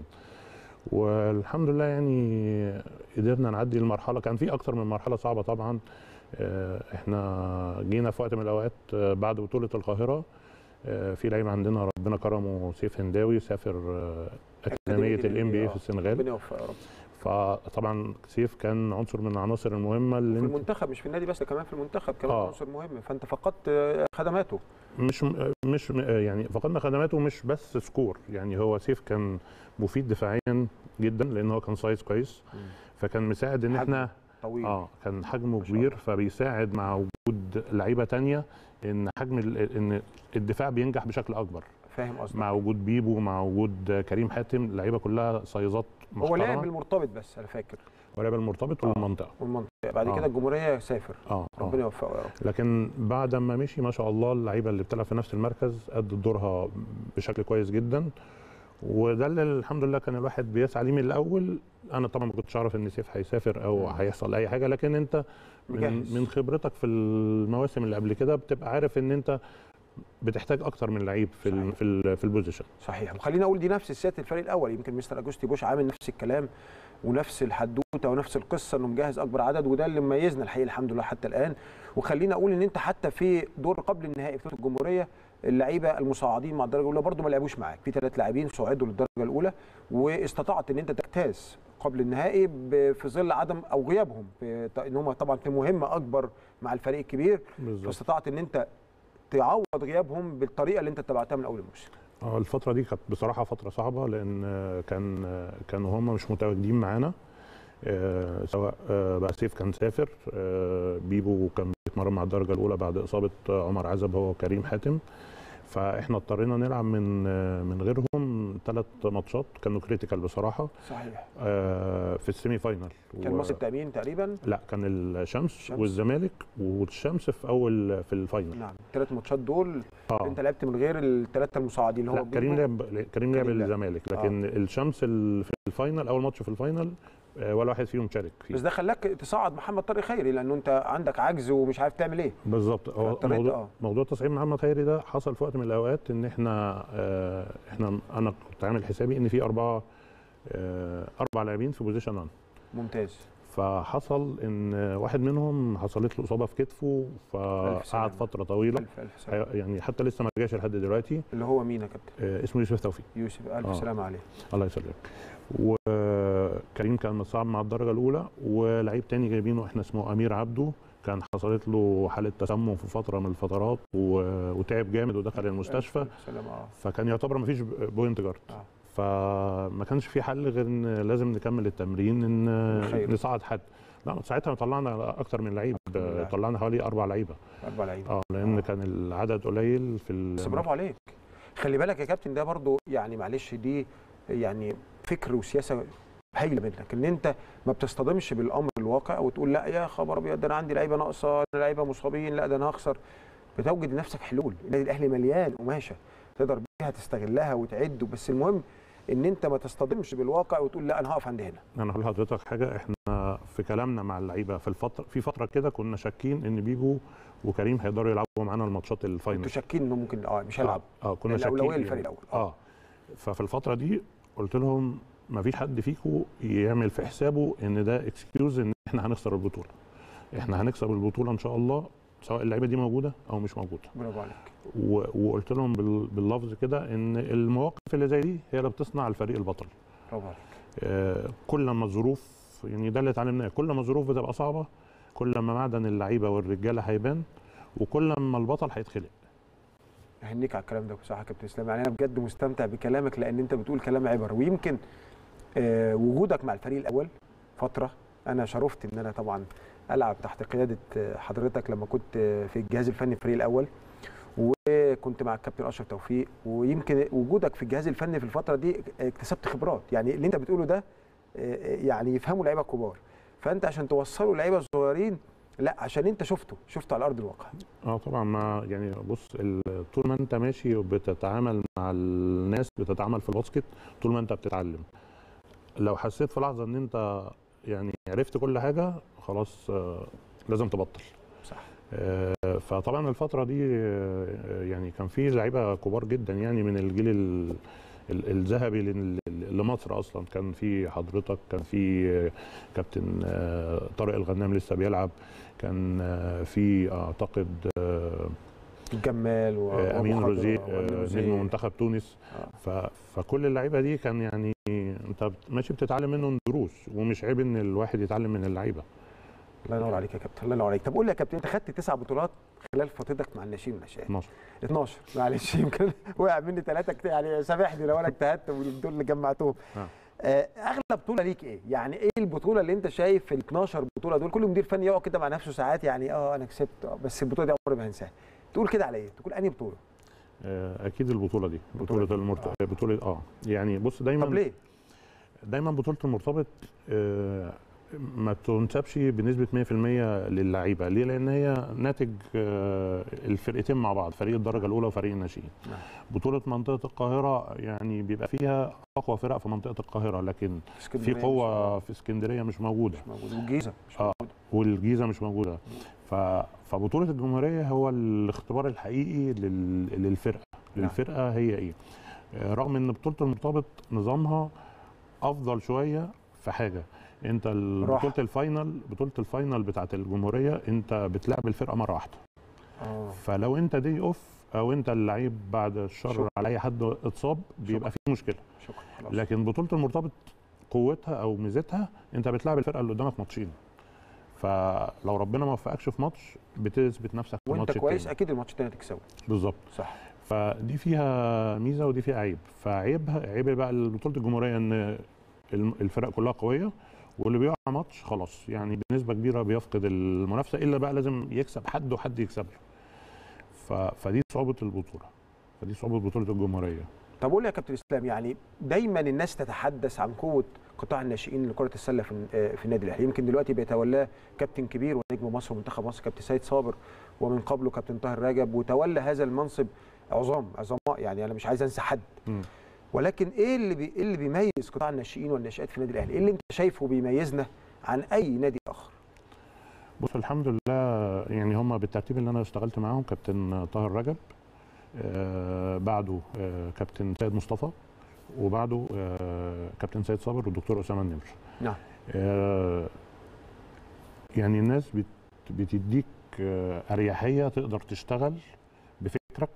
والحمد لله يعني قدرنا نعدي المرحله كان في اكتر من مرحله صعبه طبعا آه، احنا جينا في وقت من الاوقات آه، بعد بطوله القاهره آه، في لعيب عندنا ربنا كرمه سيف هنداوي سافر آه، اكاديميه الام بي آه، في السنغال ربنا يوفقه يا رب فطبعا سيف كان عنصر من العناصر المهمه اللي في انت المنتخب مش في النادي بس كمان في المنتخب كمان آه. عنصر مهم فانت فقدت آه، خدماته مش مش يعني فقدنا خدماته مش بس سكور يعني هو سيف كان مفيد دفاعيا جدا لان هو كان سايز كويس فكان مساعد ان حجمه احنا طويل اه كان حجمه ما شاء كبير الله. فبيساعد مع وجود لعيبه تانية ان حجم ال- ان الدفاع بينجح بشكل اكبر فاهم قصدك مع وجود بيبو مع وجود كريم حاتم اللعيبه كلها سايزات هو لعب محترمه المرتبط بس انا فاكر ولعب المرتبط والمنطقه والمنطقه بعد آه. كده الجمهوريه سافر اه ربنا اه يوفقه يا رب لكن بعد ما مشي ما شاء الله اللعيبه اللي بتلعب في نفس المركز ادت دورها بشكل كويس جدا وده اللي الحمد لله كان الواحد بيسعى ليه من الاول انا طبعا ما كنتش اعرف ان سيف هيسافر او مم. هيحصل اي حاجه لكن انت من, مجهز. من خبرتك في المواسم اللي قبل كده بتبقى عارف ان انت بتحتاج اكتر من لعيب في ال صحيح. في, ال في البوزيشن صحيح وخلينا اقول دي نفس سياسه الفريق الاول يمكن مستر اجوستي بوش عامل نفس الكلام ونفس الحدوته ونفس القصه انه مجهز اكبر عدد وده اللي مميزنا الحقيقه الحمد لله حتى الان وخلينا اقول ان انت حتى في دور قبل النهائي في بطوله الجمهوريه اللعيبه المصاعدين مع الدرجه الاولى برضو ما لعبوش معاك في ثلاث لاعبين صعدوا للدرجه الاولى واستطعت ان انت تجتاز قبل النهائي ب- في ظل عدم او غيابهم في ان هم طبعا في مهمه اكبر مع الفريق الكبير بالظبط فاستطعت ان انت تعوض غيابهم بالطريقه اللي انت اتبعتها من اول الموسم اه الفترة دي كانت بصراحة فترة صعبة لأن آه، كان آه، كانوا هم مش متواجدين معانا آه، سواء آه، بقى سيف كان سافر آه، بيبو كان بيتمرن مع الدرجة الأولى بعد إصابة آه، عمر عزب هو وكريم حاتم فاحنا اضطرينا نلعب من آه، من غيرهم ثلاث ماتشات كانوا كريتيكال بصراحة صحيح آه، في السيمي فاينال كان و- مصر التامين تقريبا لا كان الشمس الشمس. والزمالك والشمس في أول في الفاينل نعم الثلاث ماتشات دول اه انت لعبت من غير الثلاثه المصاعدين اللي هو لا كريم بيبو. لعب كريم لعب كريم لعب. الزمالك لكن الشمس ال- في الفاينل اول ماتش في الفاينل آه، ولا واحد فيهم شارك فيه بس ده خلاك تصعد محمد طارق خيري لانه انت عندك عجز ومش عارف تعمل ايه بالظبط هو فاضطريت، موضوع آه. موضوع تصعيد محمد خيري ده حصل في وقت من الاوقات ان احنا آه، احنا انا كنت عامل حسابي ان في اربعه آه، اربع لاعبين في بوزيشن 1 ممتاز فحصل ان واحد منهم حصلت له اصابه في كتفه ألف فقعد سلامة. فتره طويله الف الف سلامه يعني حتى لسه ما جاش لحد دلوقتي اللي هو مين يا كابتن آه، اسمه يوسف توفيق يوسف الف آه. سلامه عليه الله يسلمك وكريم كان متصاب مع الدرجه الاولى ولعيب تاني جايبينه احنا اسمه امير عبده كان حصلت له حاله تسمم في فتره من الفترات و- وتعب جامد ودخل المستشفى الف سلامه اه فكان يعتبر ما فيش بوينت جارد آه. فما كانش في حل غير ان لازم نكمل التمرين ان خير. نصعد حد لا ساعتها طلعنا اكتر من لعيب أكتر من لاعب. طلعنا حوالي اربع لعيبه اربع لعيبه اه لان آه. كان العدد قليل في ال- بس برافو عليك خلي بالك يا كابتن ده برضو يعني معلش دي يعني فكر وسياسه هايله منك ان انت ما بتصطدمش بالامر الواقع وتقول لا يا خبر ابيض ده انا عندي لعيبه ناقصه أنا لعيبه مصابين لا ده انا هخسر بتوجد لنفسك حلول النادي الاهلي مليان قماشه تقدر بيها تستغلها وتعد بس المهم ان انت ما تصطدمش بالواقع وتقول لا انا هقف عند هنا انا هقول لحضرتك حاجه احنا في كلامنا مع اللعيبه في الفتره في فتره كده كنا شاكين ان بيجو وكريم هيقدروا يلعبوا معانا الماتشات الفاينل انتوا شاكين انه ممكن اه مش هيلعب اه كنا الأولوية شاكين للفريق الأول. اه ففي الفتره دي قلت لهم ما فيش حد فيكم يعمل في حسابه ان ده اكسكيوز ان احنا هنخسر البطوله احنا هنكسب البطوله ان شاء الله سواء اللعيبه دي موجوده او مش موجوده برافو عليك و- وقلت لهم بال- باللفظ كده ان المواقف اللي زي دي هي اللي بتصنع الفريق البطل برافو عليك آه، كل ما الظروف يعني ده اللي اتعلمناه كل ما الظروف بتبقى صعبه كل ما معدن اللعيبه والرجاله هيبان وكل ما البطل هيتخلق اهنيك على الكلام ده بصراحه يا كابتن اسلام يعني انا بجد مستمتع بكلامك لان انت بتقول كلام عبر ويمكن آه وجودك مع الفريق الاول فتره انا شرفت ان انا طبعا العب تحت قياده آه، حضرتك لما كنت آه، في الجهاز الفني الفريق الاول وكنت مع الكابتن اشرف توفيق ويمكن وجودك في الجهاز الفني في الفتره دي اكتسبت خبرات يعني اللي انت بتقوله ده آه، يعني يفهموا لعيبه كبار فانت عشان توصلوا لعيبه صغيرين لا عشان انت شفته شفته على ارض الواقع اه طبعا ما يعني بص ال- طول ما انت ماشي وبتتعامل مع الناس بتتعامل في الباسكت طول ما انت بتتعلم لو حسيت في لحظه ان انت يعني عرفت كل حاجه خلاص آه، لازم تبطل صح آه، فطبعا الفتره دي آه، يعني كان في لعيبه كبار جدا يعني من الجيل ال- ال- الذهبي لل- لمصر اصلا كان في حضرتك كان في آه، كابتن آه، طارق الغنام لسه بيلعب كان آه، في اعتقد آه، الجمال و- آه، امين وأبو روزي خضرة وأمين آه، روزي. نجم منتخب تونس آه. ف- فكل اللعيبه دي كان يعني انت بت- ماشي بتتعلم منهم دروس ومش عيب ان الواحد يتعلم من اللعيبه الله ينور عليك يا كابتن الله ينور عليك طب قول لي يا كابتن انت خدت تسع بطولات خلال فترتك مع الناشئين والناشئات 12 12 معلش يمكن وقع مني ثلاثه يعني سامحني لو انا اجتهدت ودول اللي جمعتهم آه. آه، اغلى بطوله ليك ايه؟ يعني ايه البطوله اللي انت شايف في ال 12 بطوله دول كل مدير فني يقعد كده مع نفسه ساعات يعني اه انا كسبت آه، بس البطوله دي عمري ما هنساها تقول كده على ايه؟ تقول انهي بطوله؟ آه، اكيد البطوله دي البطولة بطوله دي. المرت... بطوله اه يعني بص دايما طب ليه؟ دايما بطوله المرتبط آه، ما تنسبش بنسبه 100% للعيبه ليه لان هي ناتج آه، الفرقتين مع بعض فريق الدرجه الاولى وفريق الناشئين نعم. بطوله منطقه القاهره يعني بيبقى فيها اقوى فرق في منطقه القاهره لكن في اسكندرية مش- قوه في اسكندريه مش موجوده مش موجود والجيزه مش آه. موجوده والجيزه مش موجوده ف... فبطوله الجمهوريه هو الاختبار الحقيقي لل... للفرقه نعم. للفرقه هي ايه آه، رغم ان بطوله المرتبط نظامها افضل شويه في حاجه انت ال- راحة. بطوله الفاينل بطوله الفاينل بتاعه الجمهوريه انت بتلعب الفرقه مره واحده اه فلو انت دي اوف او انت اللعيب بعد الشر شكرا. على اي حد اتصاب بيبقى في مشكله شكرا خلاص لكن بطوله المرتبط قوتها او ميزتها انت بتلعب الفرقه اللي قدامك ماتشين فلو ربنا ما وفقكش في ماتش بتثبت نفسك في وانت الماتش كويس التاني اكيد الماتش التاني هتكسبه بالظبط صح فدي فيها ميزه ودي فيها عيب فعيبها عيب بقى بطوله الجمهوريه ان الم- الفرق كلها قويه واللي بيقع ماتش خلاص يعني بنسبه كبيره بيفقد المنافسه الا بقى لازم يكسب حد وحد يكسب له ف... فدي صعوبه البطوله فدي صعوبه بطوله الجمهوريه طب قول لي يا كابتن اسلام يعني دايما الناس تتحدث عن قوه قطاع الناشئين لكره السله في آه، في النادي الاهلي يمكن دلوقتي بيتولاه كابتن كبير ونجم مصر ومنتخب مصر كابتن سيد صابر ومن قبله كابتن طاهر رجب وتولى هذا المنصب عظام عظماء يعني انا مش عايز انسى حد مم. ولكن ايه اللي بي ايه اللي بيميز قطاع الناشئين والناشئات في النادي الاهلي؟ ايه اللي انت شايفه بيميزنا عن اي نادي اخر؟ بص الحمد لله يعني هم بالترتيب اللي انا اشتغلت معاهم كابتن طاهر رجب آه بعده آه كابتن سيد مصطفى وبعده آه كابتن سيد صابر والدكتور اسامه النمر نعم. آه يعني الناس بت بتديك آه اريحيه تقدر تشتغل بفكرك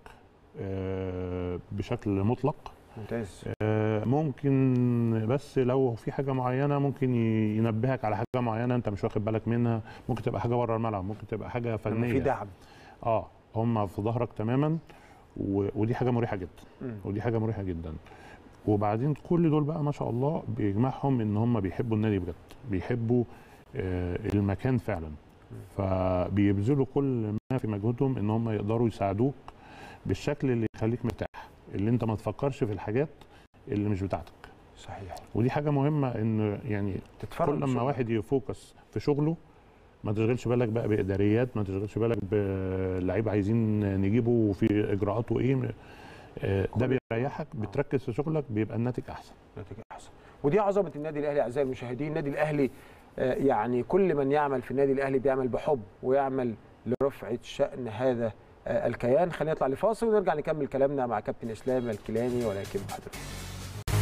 آه بشكل مطلق ممتاز آه، ممكن بس لو في حاجه معينه ممكن ي- ينبهك على حاجه معينه انت مش واخد بالك منها ممكن تبقى حاجه بره الملعب ممكن تبقى حاجه لما فنيه في دعم اه هم في ظهرك تماما و... ودي حاجه مريحه جدا مم. ودي حاجه مريحه جدا وبعدين كل دول بقى ما شاء الله بيجمعهم ان هم بيحبوا النادي بجد بيحبوا آه، المكان فعلا فبيبذلوا كل ما في مجهودهم ان هم يقدروا يساعدوك بالشكل اللي يخليك مرتاح اللي انت ما تفكرش في الحاجات اللي مش بتاعتك صحيح ودي حاجه مهمه ان يعني تتفرج كل لما بسرعة. واحد يفوكس في شغله ما تشغلش بالك بقى باداريات ما تشغلش بالك بلعيب عايزين نجيبه وفي اجراءاته ايه آه، ده بيريحك بتركز في شغلك بيبقى الناتج احسن نتيجه احسن ودي عظمه النادي الاهلي اعزائي المشاهدين النادي الاهلي آه، يعني كل من يعمل في النادي الاهلي بيعمل بحب ويعمل لرفعه شان هذا آه، الكيان خلينا نطلع لفاصل ونرجع نكمل كلامنا مع كابتن اسلام الكيلاني ولكن بعد الفاصل.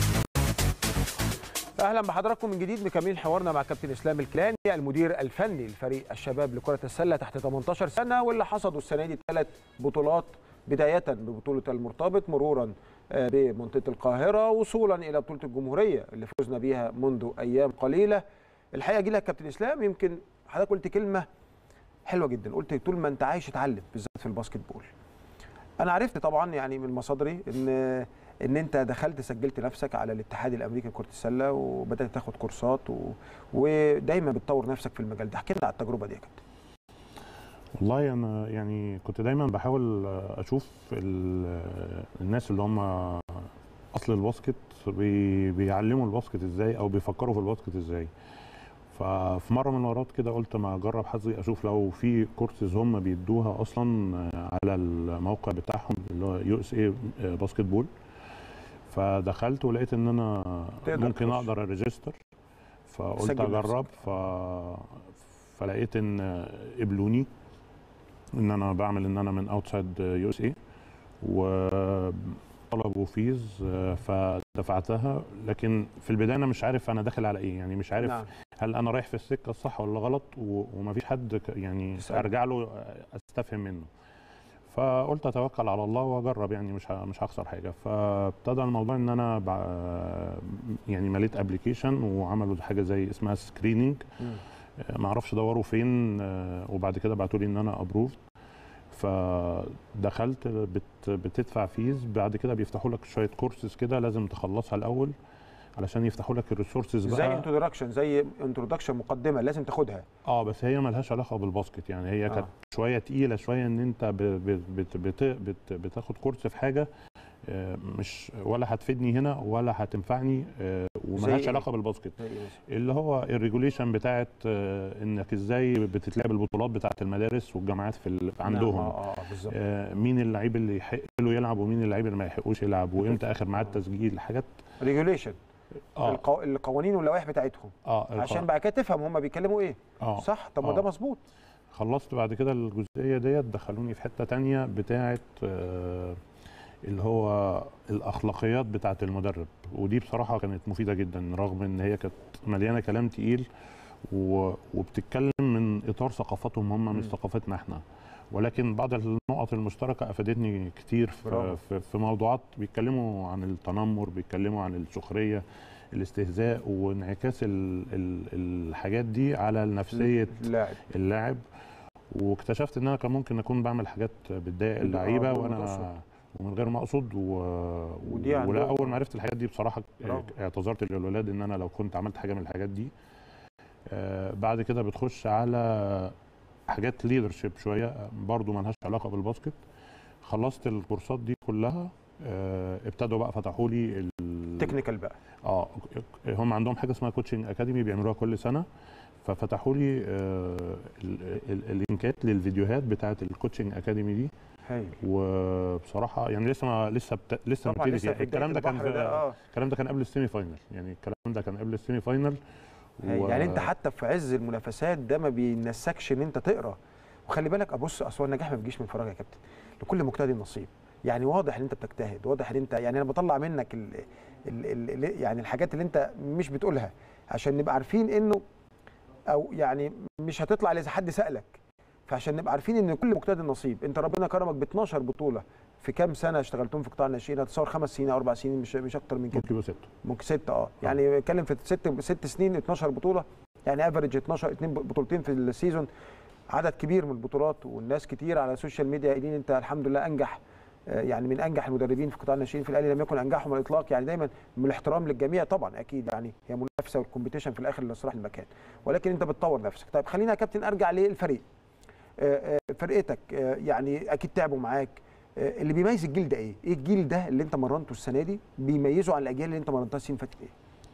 اهلا بحضراتكم من جديد مكملين حوارنا مع كابتن اسلام الكيلاني المدير الفني لفريق الشباب لكره السله تحت 18 سنه واللي حصدوا السنه دي ثلاث بطولات بدايه ببطوله المرتبط مرورا آه، بمنطقه القاهره وصولا الى بطوله الجمهوريه اللي فزنا بيها منذ ايام قليله الحقيقه اجي لك كابتن اسلام يمكن حضرتك قلت كلمه حلوه جدا قلت طول ما انت عايش اتعلم بالذات في الباسكت بول انا عرفت طبعا يعني من مصادري ان ان انت دخلت سجلت نفسك على الاتحاد الامريكي لكره السله وبدات تاخد كورسات و... ودايما بتطور نفسك في المجال ده احكي لنا على التجربه دي يا كابتن والله انا يعني كنت دايما بحاول اشوف ال- الناس اللي هم اصل الباسكت بي بيعلموا الباسكت ازاي او بيفكروا في الباسكت ازاي ففي مره من المرات كده قلت ما اجرب حظي اشوف لو في كورسز هم بيدوها اصلا على الموقع بتاعهم اللي هو يو اس اي باسكت بول فدخلت ولقيت ان انا تقدر ممكن تخش. اقدر اريجستر فقلت تسجل اجرب ف... فلقيت ان قبلوني ان انا بعمل ان انا من اوتسايد يو اس اي وطلبوا فيز آه، فدفعتها لكن في البدايه انا مش عارف انا داخل على ايه يعني مش عارف نعم هل انا رايح في السكه الصح ولا غلط و- ومفيش حد ك- يعني تسأله. ارجع له استفهم منه فقلت اتوكل على الله واجرب يعني مش ه- مش هخسر حاجه فابتدى الموضوع ان انا بع- يعني مليت ابلكيشن وعملوا حاجه زي اسمها سكريننج مم. ما اعرفش دوروا فين آه، وبعد كده بعتوا لي ان انا ابروفد فدخلت بت بتدفع فيز بعد كده بيفتحوا لك شويه كورسز كده لازم تخلصها الاول علشان يفتحوا لك الريسورسز زي بقى انتروداكشن زي انتروداكشن مقدمه لازم تاخدها اه بس هي ملهاش علاقه بالباسكت يعني هي آه. كانت شويه تقيله شويه ان انت ب ب بت بت بت بتاخد كورس في حاجه آه، مش ولا هتفيدني هنا ولا هتنفعني آه، زي وملهاش إيه؟ علاقه بالباسكت زي إيه مثلا؟ اللي هو الريجوليشن بتاعت آه، انك ازاي بتتلعب البطولات بتاعت المدارس والجامعات في ال- عندهم نعم، اه اه بالظبط آه، مين اللعيب اللي يحق له يلعب ومين اللعيب اللي ما يحقوش يلعب وامتى اخر ميعاد تسجيل حاجات ريجوليشن اه القو... القوانين واللوائح بتاعتهم اه الق- عشان بعد كده تفهم هم بيتكلموا ايه اه صح طب ما ده آه. مظبوط خلصت بعد كده الجزئيه ديت دخلوني في حته تانية بتاعه آه، اللي هو الاخلاقيات بتاعه المدرب ودي بصراحه كانت مفيده جدا رغم ان هي كانت مليانه كلام تقيل و- وبتتكلم من اطار ثقافتهم هم مش مم. ثقافتنا احنا ولكن بعض النقط المشتركه افادتني كتير برافو. في, في, في موضوعات بيتكلموا عن التنمر بيتكلموا عن السخريه الاستهزاء وانعكاس ال ال الحاجات دي على نفسيه لاعب اللاعب واكتشفت ان انا كان ممكن اكون بعمل حاجات بتضايق آه، اللعيبه بدون ما وانا تقصد. ومن غير ما اقصد و... ودي عندهم- ولا اول ما عرفت الحاجات دي بصراحه برافو. اعتذرت للولاد ان انا لو كنت عملت حاجه من الحاجات دي آه، بعد كده بتخش على حاجات ليدرشيب شويه برضو ملهاش علاقه بالباسكت خلصت الكورسات دي كلها آه، ابتدوا بقى فتحوا لي ال- تكنيكال بقى اه هم عندهم حاجه اسمها كوتشنج اكاديمي بيعملوها كل سنه ففتحوا لي آه، ال- ال- اللينكات للفيديوهات بتاعه الكوتشنج اكاديمي دي هايل وبصراحه يعني لسه ما لسه بت... لسه طبعا مبتدي لسه فيها في الكلام ده كان البحر في... ده اه الكلام ده كان قبل السيمي فاينل يعني الكلام ده كان قبل السيمي فاينل هايل. يعني انت حتى في عز المنافسات ده ما بينسكش ان انت تقرا وخلي بالك ابص اصل النجاح ما بيجيش من فراغ يا كابتن لكل مجتهد نصيب يعني واضح ان انت بتجتهد واضح ان انت يعني انا بطلع منك ال ال ال ال يعني الحاجات اللي انت مش بتقولها عشان نبقى عارفين انه او يعني مش هتطلع اذا حد سالك فعشان نبقى عارفين ان كل مجتهد نصيب انت ربنا كرمك ب 12 بطوله في كام سنه اشتغلتهم في قطاع الناشئين هتصور خمس سنين او اربع سنين مش مش اكتر من كده ممكن يبقوا ستة ممكن ستة اه يعني اتكلم في ست ست سنين 12 بطوله يعني افريج 12 اتنين بطولتين في السيزون عدد كبير من البطولات والناس كتير على السوشيال ميديا قايلين انت الحمد لله انجح آه، يعني من انجح المدربين في قطاع الناشئين في الاهلي لم يكن انجحهم على الاطلاق يعني دايما من الاحترام للجميع طبعا اكيد يعني هي منافسه والكومبيتيشن في الاخر لصلاح المكان ولكن انت بتطور نفسك طيب خلينا يا كابتن ارجع للفريق آه، آه، فرقتك آه، يعني اكيد تعبوا معاك آه، اللي بيميز الجيل ده ايه؟ ايه الجيل ده اللي انت مرنته السنه دي بيميزه عن الاجيال اللي انت مرنتها السنه اللي فاتت ايه؟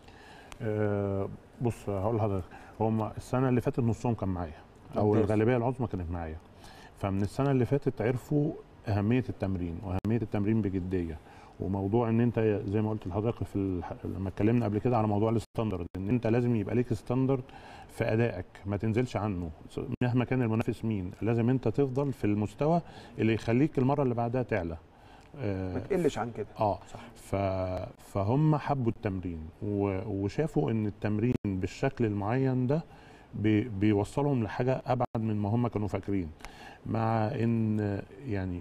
آه، بص هقول لحضرتك هم السنه اللي فاتت نصهم كان معايا او ممتاز. الغالبيه العظمى كانت معايا فمن السنه اللي فاتت عرفوا اهميه التمرين واهميه التمرين بجديه وموضوع ان انت زي ما قلت لحضرتك في الح... لما اتكلمنا قبل كده على موضوع الستاندرد ان انت لازم يبقى ليك ستاندرد في ادائك ما تنزلش عنه مهما كان المنافس مين لازم انت تفضل في المستوى اللي يخليك المره اللي بعدها تعلى ما تقلش عن كده اه صح. ف... فهم حبوا التمرين و... وشافوا ان التمرين بالشكل المعين ده بي... بيوصلهم لحاجه ابعد من ما هم كانوا فاكرين مع ان يعني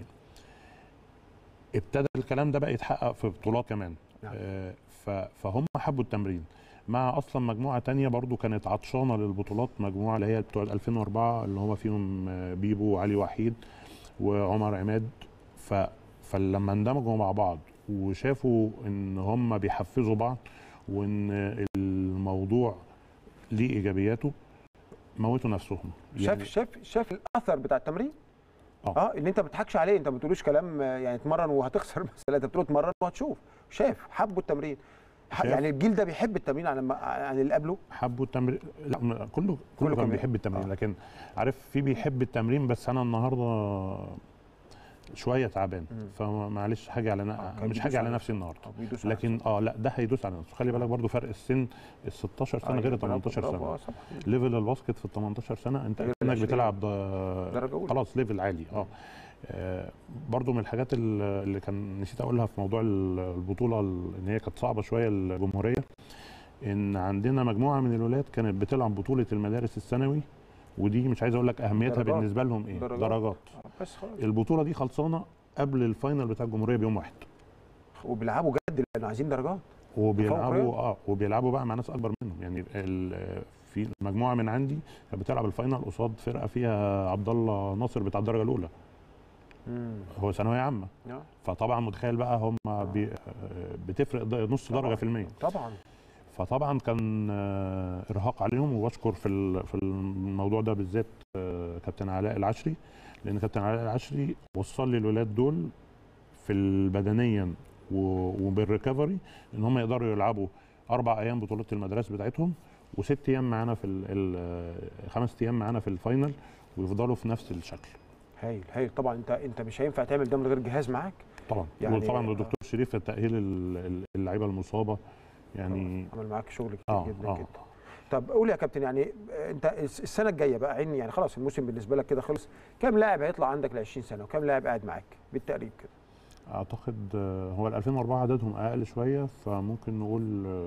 ابتدى الكلام ده بقى يتحقق في بطولات كمان نعم. آه ف... فهم حبوا التمرين مع اصلا مجموعه تانية برضو كانت عطشانه للبطولات مجموعه اللي هي بتوع 2004 اللي هم فيهم آه، بيبو وعلي وحيد وعمر عماد ف... فلما اندمجوا مع بعض وشافوا ان هم بيحفزوا بعض وان الموضوع ليه ايجابياته موتوا نفسهم شاف شاف شاف الاثر بتاع التمرين آه. اه اللي انت ما بتضحكش عليه انت ما بتقولوش كلام آه، يعني اتمرن وهتخسر مثلا انت بتقول اتمرن وهتشوف شاف حبوا التمرين ح- شاف. يعني الجيل ده بيحب التمرين عن لما عن اللي قبله حبوا التمرين لا م- كله كله كله كان كان بي- بيحب التمرين آه. لكن عارف في بيحب التمرين بس انا النهارده شويه تعبان مم. فمعلش حاجه على آه، ن- كان مش بيدوس حاجه على على نفسي النهارده طب بيدوس على لكن اه لا ده هيدوس على نفسه خلي بالك برضو فرق السن ال 16 سنه أيوة، غير ال برافو، 18 برافو، سنه آه، صح. ليفل الباسكت في ال 18 سنه انت غير كانك 20. بتلعب ده- درجة أولى. خلاص ليفل عالي اه آه، برضو من الحاجات ال- اللي كان نسيت اقولها في موضوع ال- البطوله ال- ان هي كانت صعبه شويه الجمهوريه ان عندنا مجموعه من الولاد كانت بتلعب بطوله المدارس الثانوي ودي مش عايز اقول لك اهميتها درجات. بالنسبه لهم ايه درجات. درجات آه، بس خلاص البطوله دي خلصانه قبل الفاينل بتاع الجمهوريه بيوم واحد وبيلعبوا جد لانه عايزين درجات وبيلعبوا رياضي. اه وبيلعبوا بقى مع ناس اكبر منهم يعني ال- في مجموعه من عندي كانت بتلعب الفاينل قصاد فرقه فيها عبد الله ناصر بتاع الدرجه الاولى هو ثانويه عامه آه، فطبعا متخيل بقى هم بي بتفرق د- نص طبعاً. درجه في المية طبعا فطبعا كان آه، ارهاق عليهم وبشكر في ال- في الموضوع ده بالذات آه، كابتن علاء العشري لان كابتن علاء العشري وصل لي الولاد دول في البدنيا و- وبالريكفري ان هم يقدروا يلعبوا اربع ايام بطولات المدارس بتاعتهم وست ايام معانا في ال- ال- خمس ايام معانا في الفاينل ويفضلوا في نفس الشكل هايل هايل طبعا انت انت مش هينفع تعمل ده من غير جهاز معاك طبعا يعني- يعني وطبعا الدكتور شريف في تاهيل ال- ال- اللعيبه المصابه يعني عمل معاك شغل كتير اه جدا اه جدا طب قول يا كابتن يعني انت الس- السنه الجايه بقى عين يعني خلاص الموسم بالنسبه لك كده خلص كام لاعب هيطلع عندك ل 20 سنه وكام لاعب قاعد معاك بالتقريب كده اعتقد آه، هو ال 2004 عددهم اقل شويه فممكن نقول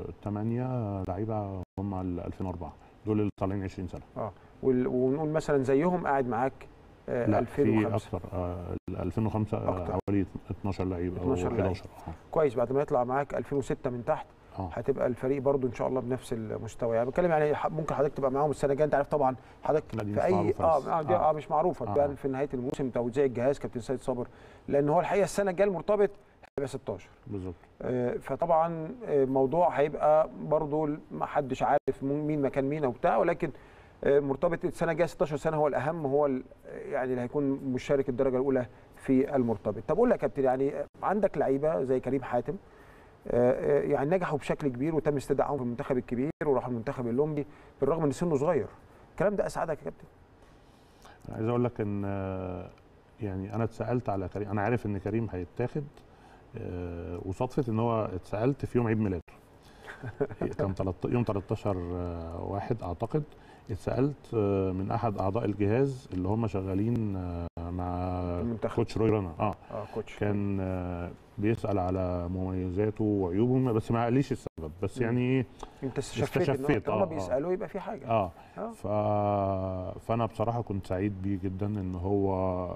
8 لعيبه هم ال 2004 دول اللي طالعين 20 سنه وال- ونقول مثلا زيهم قاعد معاك آه، لا 2005 في اكتر آه، ال 2005 آه، أكتر. حوالي 12 لعيب او 12 لعيب. 11 آه. كويس بعد ما يطلع معاك 2006 من تحت اه هتبقى الفريق برضو ان شاء الله بنفس المستوى يعني بتكلم يعني ح- ممكن حضرتك تبقى معاهم السنه الجايه انت عارف طبعا حضرتك لا، دي في مش اي معروفة اه لسه. آه, دي آه. اه مش معروفه آه. تبان في نهايه الموسم توزيع الجهاز كابتن سيد صابر لان هو الحقيقه السنه الجايه المرتبط هيبقى 16 بالظبط آه، فطبعا آه، موضوع هيبقى برضو ما حدش عارف مين مين مكان مين او بتاع ولكن آه، مرتبط السنه الجايه 16 سنه هو الاهم هو ال- يعني اللي هيكون مشارك الدرجه الاولى في المرتبط طب قول لي يا كابتن يعني عندك لعيبه زي كريم حاتم آه، آه، يعني نجحوا بشكل كبير وتم استدعائهم في المنتخب الكبير وراحوا المنتخب الاولمبي بالرغم ان سنه صغير الكلام ده اسعدك يا كابتن أنا عايز اقول لك ان آه، يعني انا اتسالت على كريم انا عارف ان كريم هيتاخد آه، وصدفه ان هو اتسالت في يوم عيد ميلاده كان 13 يوم 13 آه، واحد اعتقد اتسالت آه، من احد اعضاء الجهاز اللي هم شغالين آه، مع المنتخب. كوتش روي رنا اه اه كوتش كان آه، بيسال على مميزاته وعيوبه بس ما قاليش السبب بس مم. يعني ايه انت شفيت ان استشفيت، هم آه، آه. بيسالوا يبقى في حاجه اه آه. ف... فانا بصراحه كنت سعيد بيه جدا ان هو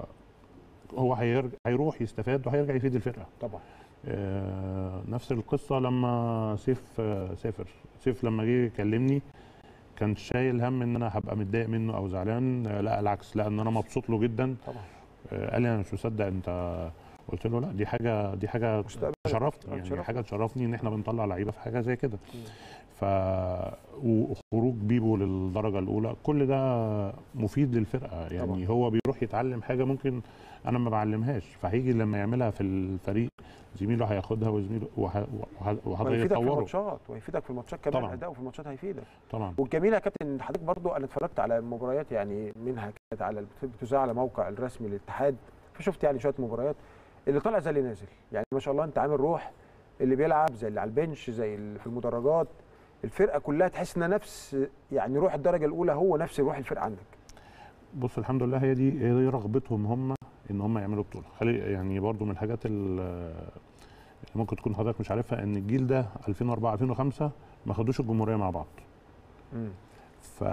هو هيرجع هيروح يستفاد وهيرجع يفيد الفرقه طبعا آه نفس القصه لما سيف آه سافر سيف لما جه يكلمني كان شايل هم ان انا هبقى متضايق منه او زعلان آه لا العكس لا ان انا مبسوط له جدا طبعا آه قال لي انا مش مصدق انت قلت له لا دي حاجه دي حاجه مستقبل. تشرفني آه، يعني تشرفني. حاجه تشرفني ان احنا بنطلع لعيبه في حاجه زي كده مم. ف وخروج بيبو للدرجه الاولى كل ده مفيد للفرقه يعني طبعا. هو بيروح يتعلم حاجه ممكن انا ما بعلمهاش فهيجي لما يعملها في الفريق زميله هياخدها وزميله وه- وه- وهذا وهيفيدك في يطوره الماتشات وهيفيدك في الماتشات كمان طبعاً. اداؤه في الماتشات هيفيدك طبعا والجميل يا كابتن ان حضرتك برضو انا اتفرجت على مباريات يعني منها كانت على بتذاع على موقع الرسمي للاتحاد فشفت يعني شويه مباريات اللي طالع زي اللي نازل يعني ما شاء الله انت عامل روح اللي بيلعب زي اللي على البنش زي اللي في المدرجات الفرقه كلها تحس انها نفس يعني روح الدرجه الاولى هو نفس روح الفرقه عندك بص الحمد لله هي دي هي دي رغبتهم هم ان هم يعملوا بطوله خلي يعني برضو من الحاجات ال- اللي ممكن تكون حضرتك مش عارفها ان الجيل ده 2004 2005 ما خدوش الجمهوريه مع بعض ف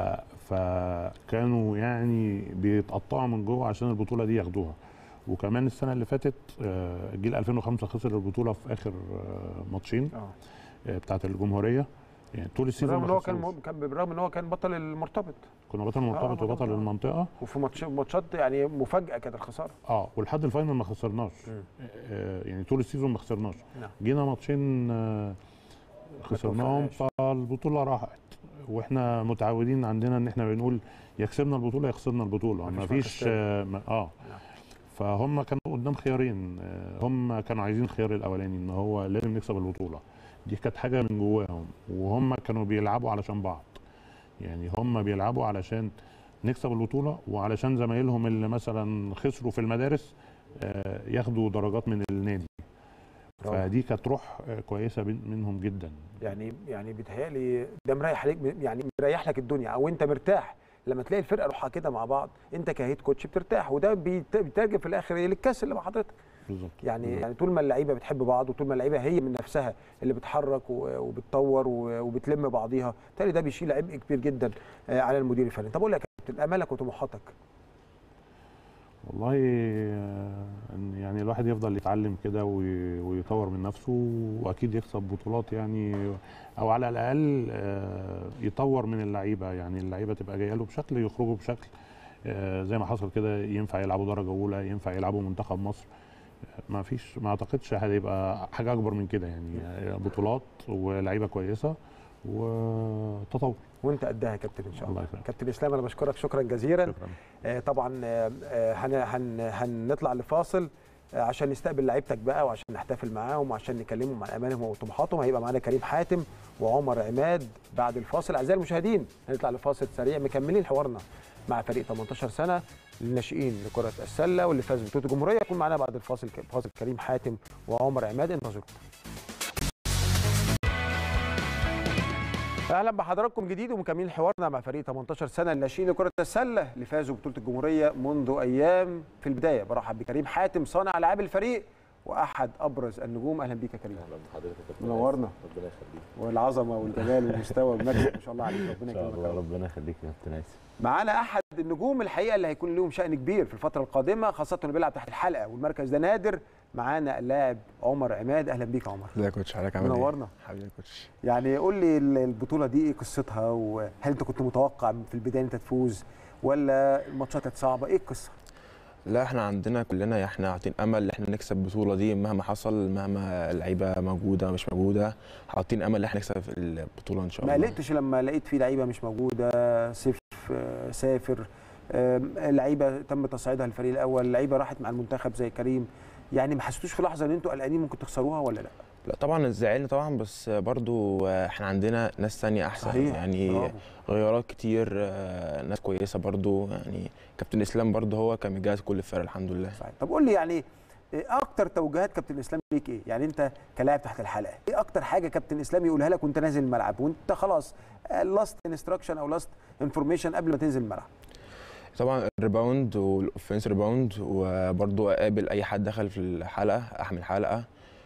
فكانوا يعني بيتقطعوا من جوه عشان البطوله دي ياخدوها وكمان السنه اللي فاتت آه، جيل 2005 خسر البطوله في اخر آه، ماتشين اه آه، بتاعه الجمهوريه يعني طول السيزون بالرغم ما ان هو كان خسروش. مو- كان بالرغم ان هو كان بطل المرتبط كنا بطل آه، مرتبط بطل وبطل مرتبط. المنطقه وفي ماتش ماتشات يعني مفاجاه كانت الخساره اه ولحد الفاينل ما خسرناش مم. آه يعني طول السيزون ما خسرناش نعم. جينا ماتشين آه خسرناهم توفقناش. فالبطوله راحت واحنا متعودين عندنا ان احنا بنقول يا كسبنا البطوله يا خسرنا البطوله مفيش ما مركز فيش تاني. اه, ما- آه. نعم. فهم كانوا قدام خيارين آه هم كانوا عايزين الخيار الاولاني ان هو لازم نكسب البطوله دي كانت حاجه من جواهم وهم كانوا بيلعبوا علشان بعض يعني هم بيلعبوا علشان نكسب البطوله وعلشان زمايلهم اللي مثلا خسروا في المدارس آه، ياخدوا درجات من النادي برافو. فدي كانت روح آه، كويسه بين- منهم جدا يعني يعني بيتهيألي ده مريح عليك يعني مريح لك الدنيا او انت مرتاح لما تلاقي الفرقه روحها كده مع بعض انت كهيد كوتش بترتاح وده بيت- بيترجم في الاخر للكاس اللي مع حضرتك بالظبط يعني يعني طول ما اللعيبه بتحب بعض وطول ما اللعيبه هي من نفسها اللي بتحرك و- وبتطور و- وبتلم بعضيها بالتالي ده بيشيل عبء كبير جدا آه، على المدير الفني طب اقول لك يا كابتن امالك وطموحاتك والله آه، إن يعني الواحد يفضل يتعلم كده وي- ويطور من نفسه واكيد يكسب بطولات يعني او على الاقل آه، يطور من اللعيبه يعني اللعيبه تبقى جايه له بشكل يخرجوا بشكل آه، زي ما حصل كده ينفع يلعبوا درجه اولى ينفع يلعبوا منتخب مصر آه، ما فيش ما اعتقدش هيبقى حاجه اكبر من كده يعني آه، بطولات ولعيبه كويسه وتطور وانت قدها يا كابتن ان شاء الله الله يكرمك كابتن اسلام انا بشكرك شكرا جزيلا شكرا آه، طبعا آه، آه، هن هن هنطلع لفاصل آه، عشان نستقبل لعيبتك بقى وعشان نحتفل معاهم وعشان نكلمهم عن امانهم وطموحاتهم هيبقى معانا كريم حاتم وعمر عماد بعد الفاصل اعزائي المشاهدين هنطلع لفاصل سريع مكملين حوارنا مع فريق 18 سنه للناشئين لكره السله واللي فاز ببطوله الجمهوريه يكون معانا بعد الفاصل فاصل كريم حاتم وعمر عماد انتظرونا اهلا بحضراتكم جديد ومكملين حوارنا مع فريق 18 سنه الناشئين لكره السله اللي فازوا ببطوله الجمهوريه منذ ايام في البدايه برحب بكريم حاتم صانع العاب الفريق واحد ابرز النجوم اهلا بيك يا كريم اهلا بحضرتك يا كابتن منورنا. آسف. ربنا يخليك والعظمه والجمال والمستوى والمجد ما شاء الله عليك ربنا ان شاء يكرمك الله يا رب. ربنا يخليك يا كابتن آسف. معانا احد النجوم الحقيقه اللي هيكون لهم شان كبير في الفتره القادمه خاصه انه بيلعب تحت الحلقه والمركز ده نادر معانا اللاعب عمر عماد اهلا بيك يا عمر ازيك يا كوتش حضرتك عامل ايه؟ منورنا حبيبي يا كوتش يعني قول لي ال- البطوله دي ايه قصتها وهل انت كنت متوقع في البدايه ان انت تفوز ولا الماتشات كانت صعبه ايه القصه لا احنا عندنا كلنا احنا حاطين امل ان احنا نكسب البطوله دي مهما حصل مهما اللعيبه موجوده مش موجوده حاطين امل ان احنا نكسب البطوله ان شاء ما الله قلقتش لما لقيت في لعيبه مش موجوده سيف آه، سافر آم، لعيبه تم تصعيدها الفريق الاول لعيبه راحت مع المنتخب زي كريم يعني ما حسيتوش في لحظه ان انتوا قلقانين ممكن تخسروها ولا لا لا طبعا زعلنا طبعا بس برضو احنا عندنا ناس تانية احسن يعني برافو. غيارات كتير آه، ناس كويسه برضو يعني كابتن اسلام برضو هو كان مجهز كل الفرق الحمد لله صحيح طب قول لي يعني إيه اكتر توجيهات كابتن اسلام ليك ايه يعني انت كلاعب تحت الحلقه ايه اكتر حاجه كابتن اسلام يقولها لك وانت نازل الملعب وانت خلاص لاست انستراكشن او لاست انفورميشن قبل ما تنزل الملعب طبعا الريباوند والاوفنس ريباوند وبرضو اقابل اي حد دخل في الحلقه احمل حلقه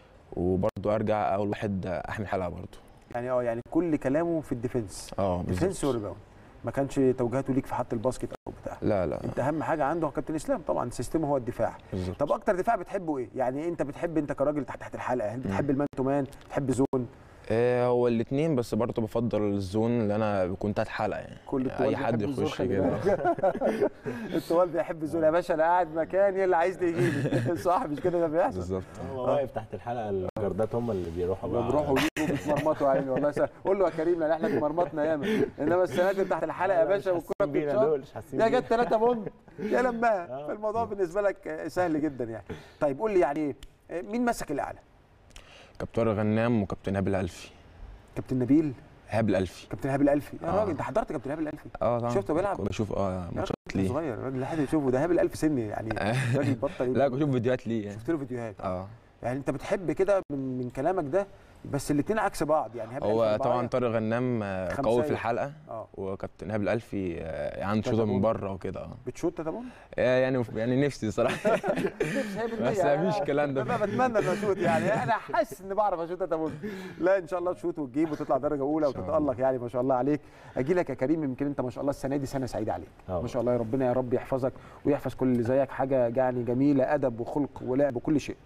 وبرضو ارجع اول واحد احمل حلقه برضو يعني اه يعني كل كلامه في الديفنس اه ديفنس بالظبط وريباوند ما كانش توجيهاته ليك في حط الباسكت او بتاع لا لا انت اهم حاجه عنده كابتن اسلام طبعا سيستمه هو الدفاع بالظبط طب اكتر دفاع بتحبه ايه يعني انت بتحب انت كراجل تحت تحت الحلقه هل بتحب المان تو مان بتحب زون آه هو الاثنين بس برضو بفضل الزون اللي انا بكون تحت حلقه يعني كل الطوال اي حد بيحب الزون، يخش خلي كده بالك. الطوال بيحب الزون يا باشا انا قاعد مكاني اللي عايز يجيبي صح مش كده ده بيحصل بالظبط هو واقف تحت الحلقه الجردات هم اللي بيروحوا بقى بيروحوا ويجوا بيتمرمطوا عيني والله سهل. قول له يا كريم لان احنا اتمرمطنا ياما انما السناتر تحت الحلقه يا باشا والكره بتتشاط مش حاسين يا بينا. جت 3 بونت يا لمها آه. فالموضوع بالنسبه لك سهل جدا يعني طيب قول لي يعني مين مسك الاعلى كابتن طارق غنام وكابتن هاب الالفي كابتن نبيل هاب الالفي كابتن هاب الالفي يا آه. راجل انت حضرت كابتن هاب الالفي اه طبعا شفته بيلعب؟ كنت بشوف اه ماتشات ليه صغير الراجل اللي حد يشوفه ده هابل ألف سن يعني الراجل بطل لا بشوف فيديوهات ليه يعني شفت له فيديوهات اه يعني انت بتحب كده من من كلامك ده بس الاثنين عكس بعض يعني هابل هو ألف طبعا أربعة- طارق غنام آه، خمسة قوي في إيه؟ الحلقه اه وكابتن ايهاب الالفي آه، عنده تلاتة شوطه من جول. بره وكده اه بتشوت طبعا آه، يعني يعني نفسي صراحه بس مفيش الكلام ده انا بتمنى ان اشوت يعني انا حاسس ان بعرف اشوت يا تابون لا ان شاء الله تشوت وتجيب وتطلع درجه اولى إن شاء الله. وتتالق يعني ما شاء الله عليك اجي لك يا كريم يمكن انت ما شاء الله السنه دي سنه سعيده عليك آه. ما شاء الله يا ربنا يا رب يحفظك ويحفظ كل اللي زيك حاجه يعني جميله ادب وخلق ولعب وكل شيء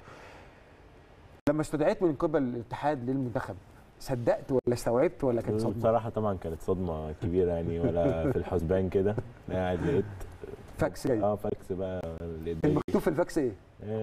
لما استدعيت من قبل الاتحاد للمنتخب صدقت ولا استوعبت ولا كانت صدمه بصراحه طبعا كانت صدمه كبيره يعني ولا في الحسبان كده قاعد لقيت فاكس جاي اه فاكس بقى لقيت كان مكتوب في الفاكس ايه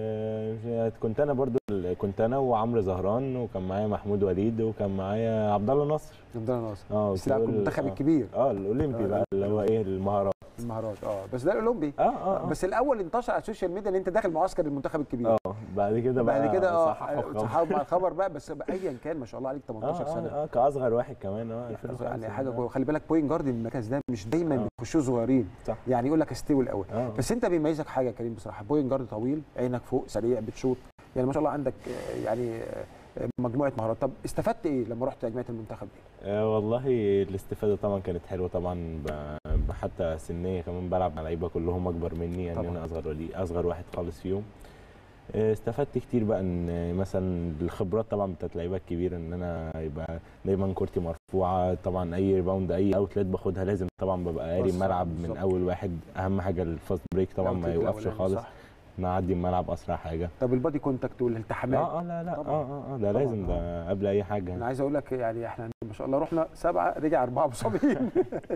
آه، كنت انا برضو كنت انا وعمرو زهران وكان معايا محمود وليد وكان معايا عبد الله نصر عبد الله ناصر اه بس لا دول- المنتخب آه. الكبير اه الاولمبي آه، بقى اللي هو ايه المهارات المهارات اه بس ده الاولمبي اه اه آه. بس الاول انتشر على السوشيال ميديا ان انت داخل معسكر المنتخب الكبير اه بعد كده بقى بعد كده اه صححوا الخبر. صحاب مع الخبر بقى بس بقى ايا كان ما شاء الله عليك 18 اه سنه اه, آه كاصغر واحد كمان اه 2005 يعني حاجه آه. كويسة. خلي بالك بوينت جارد المركز ده مش دايما آه. بيخشوا صغيرين صح. يعني يقول لك استوي الاول اه بس انت بيميزك حاجه يا كريم بصراحه بوينت جارد طويل عينك فوق سريع بتشوط يعني ما شاء الله عندك آه، يعني آه، مجموعه مهارات طب استفدت ايه لما رحت تجميع المنتخب دي؟ آه والله الاستفاده طبعا كانت حلوه طبعا ب- ب- حتى سنيه كمان بلعب مع لعيبه كلهم اكبر مني يعني طبعاً. انا اصغر ولي اصغر واحد خالص فيهم آه، استفدت كتير بقى ان مثلا الخبرات طبعا بتاعت لعيبه كبيره ان انا يبقى دايما كورتي مرفوعه طبعا اي ريباوند اي اوتلت باخدها لازم طبعا ببقى قاري بص، الملعب بالظبط. من اول واحد اهم حاجه الفاست بريك طبعا ما الأوتلت يوقفش الأولاني، خالص صح. نعدي الملعب اسرع حاجه طب البادي كونتاكت والالتحامات اه اه لا لا طبعاً. اه اه اه ده طبعاً، لازم ده قبل اي حاجه انا عايز اقول لك يعني احنا ما شاء الله رحنا سبعه رجع اربعه مصابين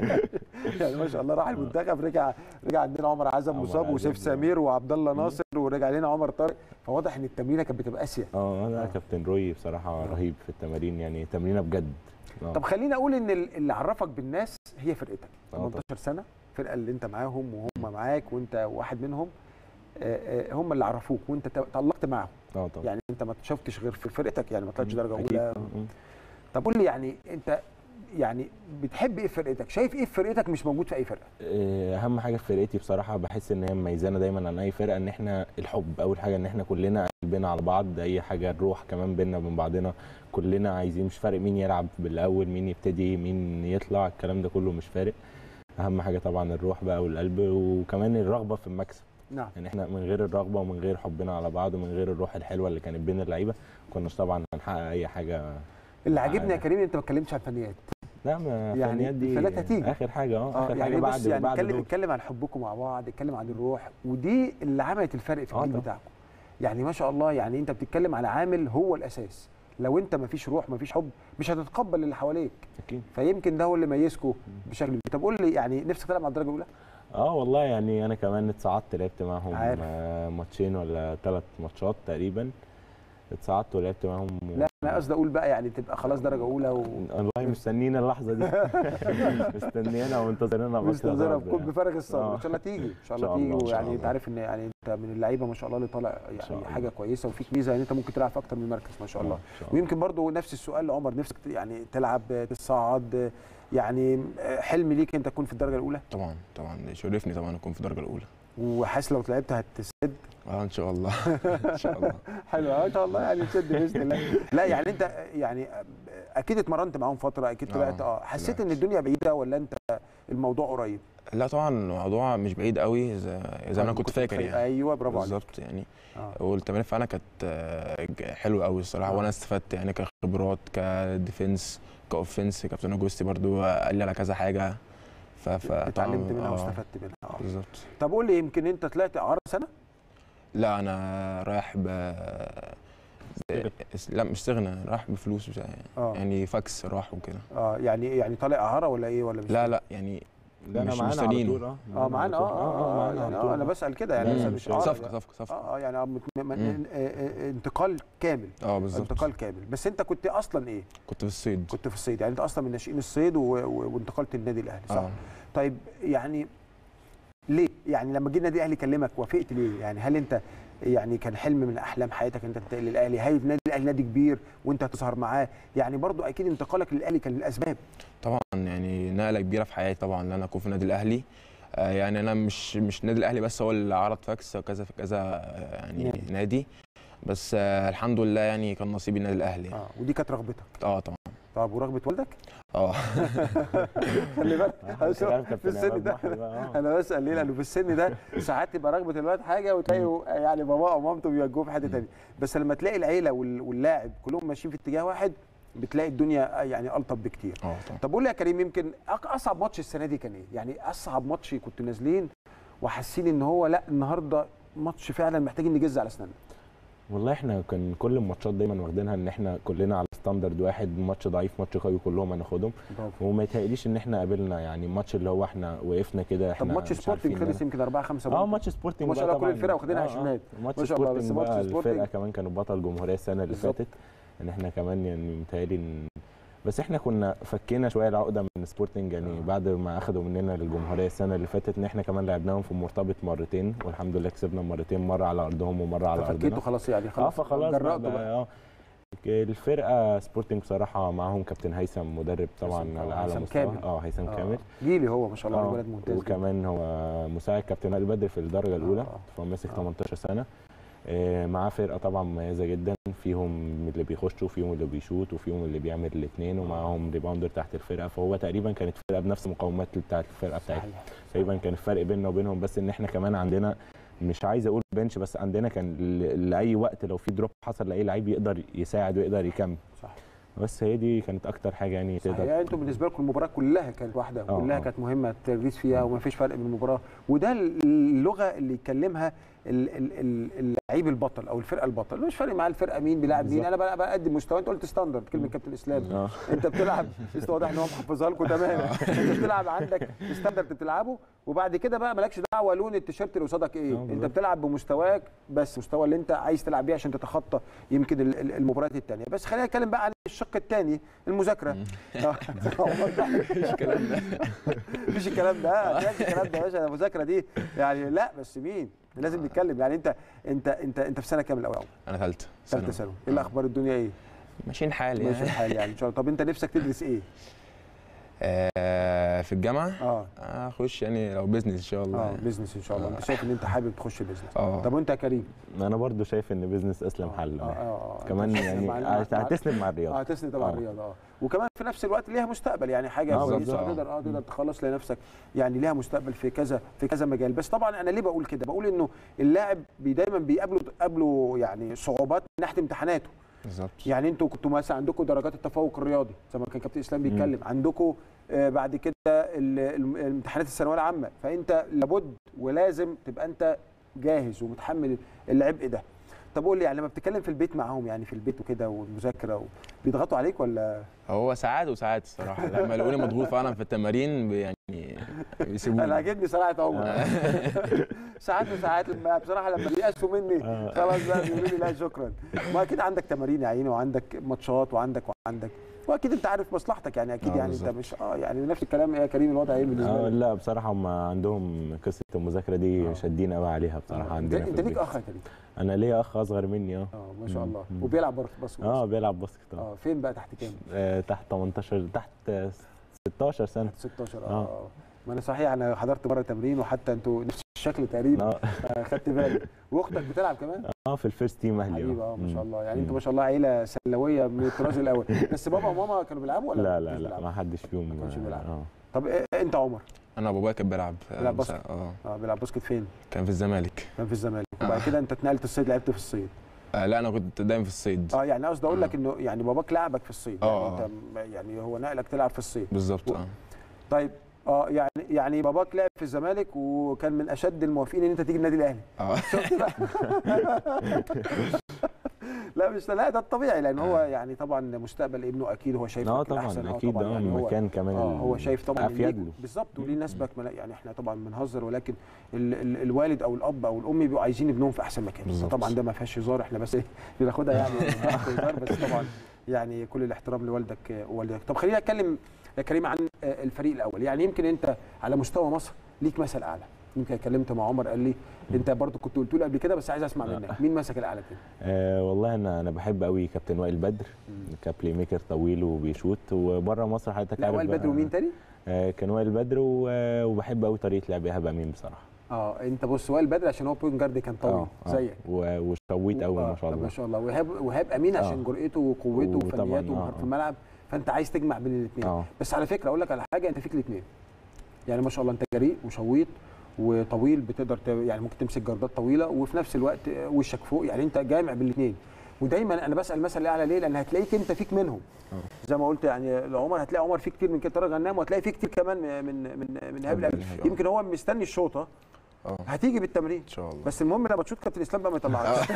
يعني ما شاء الله راح المنتخب رجع رجع عندنا عمر عزم عمر مصاب عزم، وسيف آه. سمير وعبد الله ناصر ورجع لنا عمر طارق فواضح ان التمرينه كانت بتبقى قاسيه اه لا آه. كابتن روي بصراحه رهيب في التمارين يعني تمرينه بجد آه. طب خليني اقول ان ال- اللي عرفك بالناس هي فرقتك آه 18 سنه الفرقه اللي انت معاهم وهم معاك وانت واحد منهم آه، آه، هم اللي عرفوك وانت ت- تألقت معاهم اه طبعا يعني انت ما شفتش غير في فرقتك يعني ما طلعتش درجه أكيد. اولى آه، آه. طب قول لي يعني انت يعني بتحب ايه في فرقتك شايف ايه في فرقتك مش موجود في اي فرقه آه، اهم حاجه في فرقتي بصراحه بحس ان هي مميزانا دايما عن اي فرقه ان احنا الحب اول حاجه ان احنا كلنا قلبنا على بعض اي حاجه نروح كمان بينا وبين بعضنا كلنا عايزين مش فارق مين يلعب بالاول مين يبتدي مين يطلع الكلام ده كله مش فارق اهم حاجه طبعا الروح بقى والقلب وكمان الرغبه في المكسب نعم يعني احنا من غير الرغبه ومن غير حبنا على بعض ومن غير الروح الحلوه اللي كانت بين اللعيبه كناش طبعا هنحقق اي حاجه اللي عاجبني يا عادي. كريم ان انت ما اتكلمتش عن فنيات لا ما يعني فنيات دي الفلات هتيجي. اخر حاجه اه اه اخر يعني حاجه بص بعد يعني بعد اتكلم دول. اتكلم عن حبكم مع بعض اتكلم عن الروح ودي اللي عملت الفرق في اه الجيل طبعا. بتاعكم يعني ما شاء الله يعني انت بتتكلم على عامل هو الاساس لو انت ما فيش روح ما فيش حب مش هتتقبل اللي حواليك اكيد فيمكن ده هو اللي ميزكم بشكل كبير طب قول لي يعني نفسك تلعب مع الدرجه الاولى اه والله يعني انا كمان اتصعدت لعبت معاهم عارف. آه، ماتشين ولا ثلاث ماتشات تقريبا اتصعدت ولعبت معاهم و... لا انا قصدي اقول بقى يعني تبقى خلاص درجه اولى و... والله مستنيين اللحظه دي مستنيينها ومنتظرينها بس مستنزلها رب بكل يعني. بفارغ الصبر آه. ان شاء الله تيجي ان شاء إن شاء الله تيجي الله، إن شاء ويعني انت الله. عارف ان يعني انت من اللعيبه ما شاء الله اللي طالع شاء يعني الله. حاجه كويسه وفيك ميزه ان انت ممكن تلعب في اكتر من مركز ما شاء الله إن شاء الله. ويمكن برضو نفس السؤال لعمر نفسك ت- يعني تلعب تصعد يعني حلم ليك انت تكون في الدرجه الاولى طبعا طبعا يشرفني طبعا اكون في الدرجه الاولى وحاسس لو لعبت هتسد اه ان شاء الله ان شاء الله حلو اه ان شاء الله يعني تسد باذن الله لا يعني انت يعني اكيد اتمرنت معاهم فتره اكيد آه، طلعت اه حسيت ان طلعت. الدنيا بعيده ولا انت الموضوع قريب لا طبعا الموضوع مش بعيد قوي زي, زي ما انا كنت فاكر يعني ايوه برافو عليك بالظبط يعني آه. والتمارين فعلا كانت آه، ج- حلوه قوي الصراحه آه. وانا استفدت يعني كخبرات كديفنس كاوفنس كابتن اوجوستي برضو قال لي على كذا حاجه ف ف اتعلمت طبعاً- منها آه، واستفدت منها آه. بالظبط طب قول لي يمكن انت طلعت اعاره سنه لا انا رايح ب لا مش استغنى راح بفلوس بتاع اه يعني فاكس راح وكده اه يعني يعني طالع اعاره ولا ايه ولا مش لا لا يعني لا انا مش معانا على مستنيينه. طول اه اه معانا اه اه, آه, معانا يعني على آه طول انا بسال كده يعني مم. مثلا مش إعارة صفقه يعني. صفقه صفقه اه اه يعني آه، مت- م- مم. آه، آه، انتقال كامل اه بالظبط انتقال كامل بس انت كنت اصلا ايه كنت في الصيد كنت في الصيد يعني انت اصلا من ناشئين الصيد و... و... وانتقلت النادي الاهلي صح اه طيب يعني ليه يعني لما جه النادي الاهلي كلمك وافقت ليه يعني هل انت يعني كان حلم من احلام حياتك انت تنتقل للاهلي هل النادي الاهلي نادي كبير وانت هتظهر معاه يعني برضو اكيد انتقالك للاهلي كان للاسباب طبعا يعني نقله كبيره في حياتي طبعا ان انا اكون في النادي الاهلي آه، يعني انا مش مش النادي الاهلي بس هو اللي عرض فاكس وكذا في كذا آه، يعني نادي. نادي, بس آه، الحمد لله يعني كان نصيبي النادي الاهلي اه ودي كانت رغبتك اه طبعا طب ورغبه والدك اه خلي بالك آه، شوف، كلام في كابتن السن عماد ده محي بقى، آه. انا بسال ليه لانه في السن ده ساعات تبقى رغبه الولد حاجه وتلاقي يعني باباه او مامته بيوجهوه في حته ثانيه بس لما تلاقي العيله وال- واللاعب كلهم ماشيين في اتجاه واحد بتلاقي الدنيا يعني الطف بكتير اه طبعا طب قول لي يا كريم يمكن أق- اصعب ماتش السنه دي كان ايه يعني اصعب ماتش كنتوا نازلين وحاسين ان هو لا النهارده ماتش فعلا محتاجين نجز على اسناننا والله احنا كان كل الماتشات دايما واخدينها ان احنا كلنا على ستاندرد واحد ماتش ضعيف ماتش قوي كلهم هناخدهم برافو وما يتهيأليش ان احنا قابلنا يعني الماتش اللي هو احنا وقفنا كده طب احنا ماتش مش سبورتنج عارفين خلص يمكن 4 5 اه ماتش سبورتنج ما شاء بقى الله كل طبعاً. الفرق واخدينها آه، على الشمال. آه. ماتش ما شاء الله، بس سبورتنج ماتش بقى سبورتنج- الفرقه كمان كانوا بطل جمهوريه السنه اللي بالظبط. فاتت ان احنا كمان يعني متهيألي ان بس احنا كنا فكينا شويه العقده من سبورتنج يعني آه. بعد ما اخدوا مننا للجمهوريه السنه اللي فاتت ان احنا كمان لعبناهم في مرتبط مرتين والحمد لله كسبنا مرتين مره على ارضهم ومره على ارضنا ففكيتوا خلاص يعني اه خلاص فخلاص بقى, جرأتوا بقى, بقى اه الفرقه سبورتنج بصراحه معاهم كابتن هيثم مدرب طبعا هيثم على طبعاً، اعلى هيثم مستوى كامل. اه هيثم آه. كامل جيلي هو ما شاء الله آه، ولد ممتاز جدا. وكمان هو مساعد كابتن وائل بدر في الدرجه الاولى آه. فهو ماسك آه. 18 سنه آه، معاه فرقه طبعا مميزه جدا فيهم اللي بيخشوا فيهم اللي بيشوط وفيهم اللي بيعمل الاثنين ومعاهم ريباوندر تحت الفرقه فهو تقريبا كانت فرقه بنفس المقومات بتاعت الفرقه بتاعتنا صحيح. تقريبا كان الفرق بيننا وبينهم بس ان احنا كمان عندنا مش عايز اقول بنش بس عندنا كان ل- لاي وقت لو في دروب حصل لاي لعيب يقدر يساعد ويقدر يكمل صح بس هي دي كانت اكتر حاجه يعني صحيح تقدر يعني انتوا بالنسبه لكم المباراه كلها كانت واحده آه، كلها آه. كانت مهمه التركيز فيها وما فيش فرق بين المباراه وده اللغه اللي يتكلمها ال- ال- ال- اللعيب البطل او الفرقه البطل مش فارق معاه الفرقه مين بيلعب مين بالظبط. انا بقى بقدم مستوى انت قلت ستاندرد كلمه كابتن اسلام اه انت بتلعب لسه واضح ان هو محفظها لكم تمام انت بتلعب عندك ستاندرد بتلعبه وبعد كده بقى مالكش دعوه لون التيشيرت اللي قصادك ايه آه، انت بالظبط. بتلعب بمستواك بس المستوى اللي انت عايز تلعب بيه عشان تتخطى يمكن ال- ال- المباريات الثانيه بس خلينا نتكلم بقى عن الشق الثاني المذاكره آه. مفيش الكلام ده مفيش الكلام ده مفيش الكلام ده يا باشا المذاكره دي يعني لا بس مين لازم نتكلم يعني انت انت انت انت في سنه كام الاول انا ثالثه ثالثه ثانوي ايه الاخبار الدنيا ايه ماشيين حالي ماشي يعني الحال يعني ان شاء الله طب انت نفسك تدرس ايه آه، في الجامعه اه اخش يعني لو بيزنس ان شاء الله اه يعني. بزنس ان شاء الله انت شايف ان انت حابب تخش بزنس اه طب وانت يا كريم انا برضو شايف ان بيزنس اسلم حل اه اه اه كمان أنت يعني مع- مع- هتسند مع اه الرياضه هتسند طبعا آه. الرياضه اه وكمان في نفس الوقت ليها مستقبل يعني حاجه آه، كويسه بالظبط. آه، تقدر اه تقدر تخلص لنفسك يعني ليها مستقبل في كذا في كذا مجال بس طبعا انا ليه بقول كده بقول انه اللاعب بي دايما بيقابله قابله يعني صعوبات من ناحيه امتحاناته بالظبط يعني انتوا كنتوا مثلا عندكم درجات التفوق الرياضي زي ما كان كابتن اسلام بيتكلم عندكم آه، بعد كده ال- ال- الامتحانات الثانويه العامه فانت لابد ولازم تبقى انت جاهز ومتحمل العبء ده طب قول لي يعني لما بتتكلم في البيت معاهم يعني في البيت وكده والمذاكره و... بيضغطوا عليك ولا هو ساعات وساعات الصراحه لما يلاقوني مضغوط فعلا في التمارين بي- يعني بيسيبوني انا عاجبني صراحه عمر ساعات وساعات لما بصراحه لما بيقاسوا مني خلاص بقى بيقولوا لي لا شكرا ما اكيد عندك تمارين يا عيني وعندك ماتشات وعندك وعندك واكيد انت عارف مصلحتك يعني اكيد آه، يعني انت بالظبط. مش اه يعني نفس الكلام يا كريم الوضع ايه بالنسبه آه لك لا بصراحه هم عندهم قصه المذاكره دي آه. شادين قوي عليها بصراحه آه. انت, عندنا في انت ليك البيت. اخ يا كريم انا ليا اخ اصغر مني اه اه ما شاء مم. الله مم. وبيلعب باسكت باسكت اه بيلعب باسكت اه اه فين بقى تحت كام؟ آه، تحت 18 تحت آه، 16 سنه تحت 16 اه, آه. آه. ما انا صحيح انا حضرت مره تمرين وحتى انتوا نفس الشكل تقريبا اه آه، خدت بالي واختك بتلعب كمان؟ اه في الفيرست تيم اهلي حبيبي اه ما شاء مم. الله يعني مم. انتوا ما شاء الله عيله سلويه من الطراز الاول بس بابا وماما كانوا بيلعبوا ولا لا ما لا كانوش لا بيلعبوا؟ ما حدش فيهم ما كانش آه، بيلعب. اه طب إيه انت عمر انا بابايا كان بيلعب بيلعب بس- باسكت. اه اه بيلعب باسكت فين؟ كان في الزمالك كان في الزمالك آه. وبعد كده انت اتنقلت الصيد لعبت في الصيد آه لا انا كنت دايما في الصيد اه يعني قصدي اقول آه. لك انه يعني باباك لعبك في الصيد يعني آه. انت م- يعني هو نقلك تلعب في الصيد بالظبط و- اه طيب اه يعني يعني باباك لعب في الزمالك وكان من اشد الموافقين ان انت تيجي النادي الاهلي اه شفت بقى لا مش لا ده الطبيعي لان هو آه. يعني طبعا مستقبل ابنه اكيد هو شايف اه لك الأحسن. طبعا اكيد اه يعني هو المكان كمان اه هو شايف طبعا افيد ليك- له بالظبط وليه نسبك ملا- يعني احنا طبعا بنهزر ولكن ال ال الوالد او الاب او الام بيبقوا عايزين ابنهم في احسن مكان بالظبط. طبعا ده ما فيهاش هزار احنا بس ايه بناخدها يعني هزار بس طبعا يعني كل الاحترام لوالدك ووالدك طب خلينا نتكلم يا كريم عن آه، الفريق الاول يعني يمكن انت على مستوى مصر ليك مثل اعلى يمكن اتكلمت مع عمر قال لي انت برضو كنت قلت له قبل كده بس عايز اسمع منك مين مسك الاعلى كده آه والله انا انا بحب قوي كابتن وائل بدر كبلاي ميكر طويل وبيشوت وبره مصر حضرتك لا عارف وائل بقى- بدر ومين تاني آه، كان وائل بدر و- وبحب قوي طريقه لعب ايهاب امين بصراحه اه انت بص وائل بدري عشان هو بوينت جارد كان طويل آه، آه. زيك و- وشويت قوي آه، ما شاء طب الله ما شاء الله وهاب وهاب امين عشان آه. جرأته وقوته وطبعاً، وفنياته آه، ومهارته في آه. الملعب فانت عايز تجمع بين الاثنين اه بس على فكره اقول لك على حاجه انت فيك الاثنين يعني ما شاء الله انت جريء وشويط وطويل بتقدر ت- يعني ممكن تمسك جردات طويله وفي نفس الوقت وشك فوق يعني انت جامع بين الاثنين ودايما انا بسال المثل الاعلى ليه؟ لان هتلاقيك انت فيك منهم زي ما قلت يعني لعمر هتلاقي عمر فيه كتير من كده طارق غنام وهتلاقي فيه كتير كمان من من من, من هاب من الأمين. إيهاب. يمكن هو مستني الشوطه اه هتيجي بالتمرين ان شاء الله بس المهم لما تشوط كابتن اسلام بقى ما يطلعكش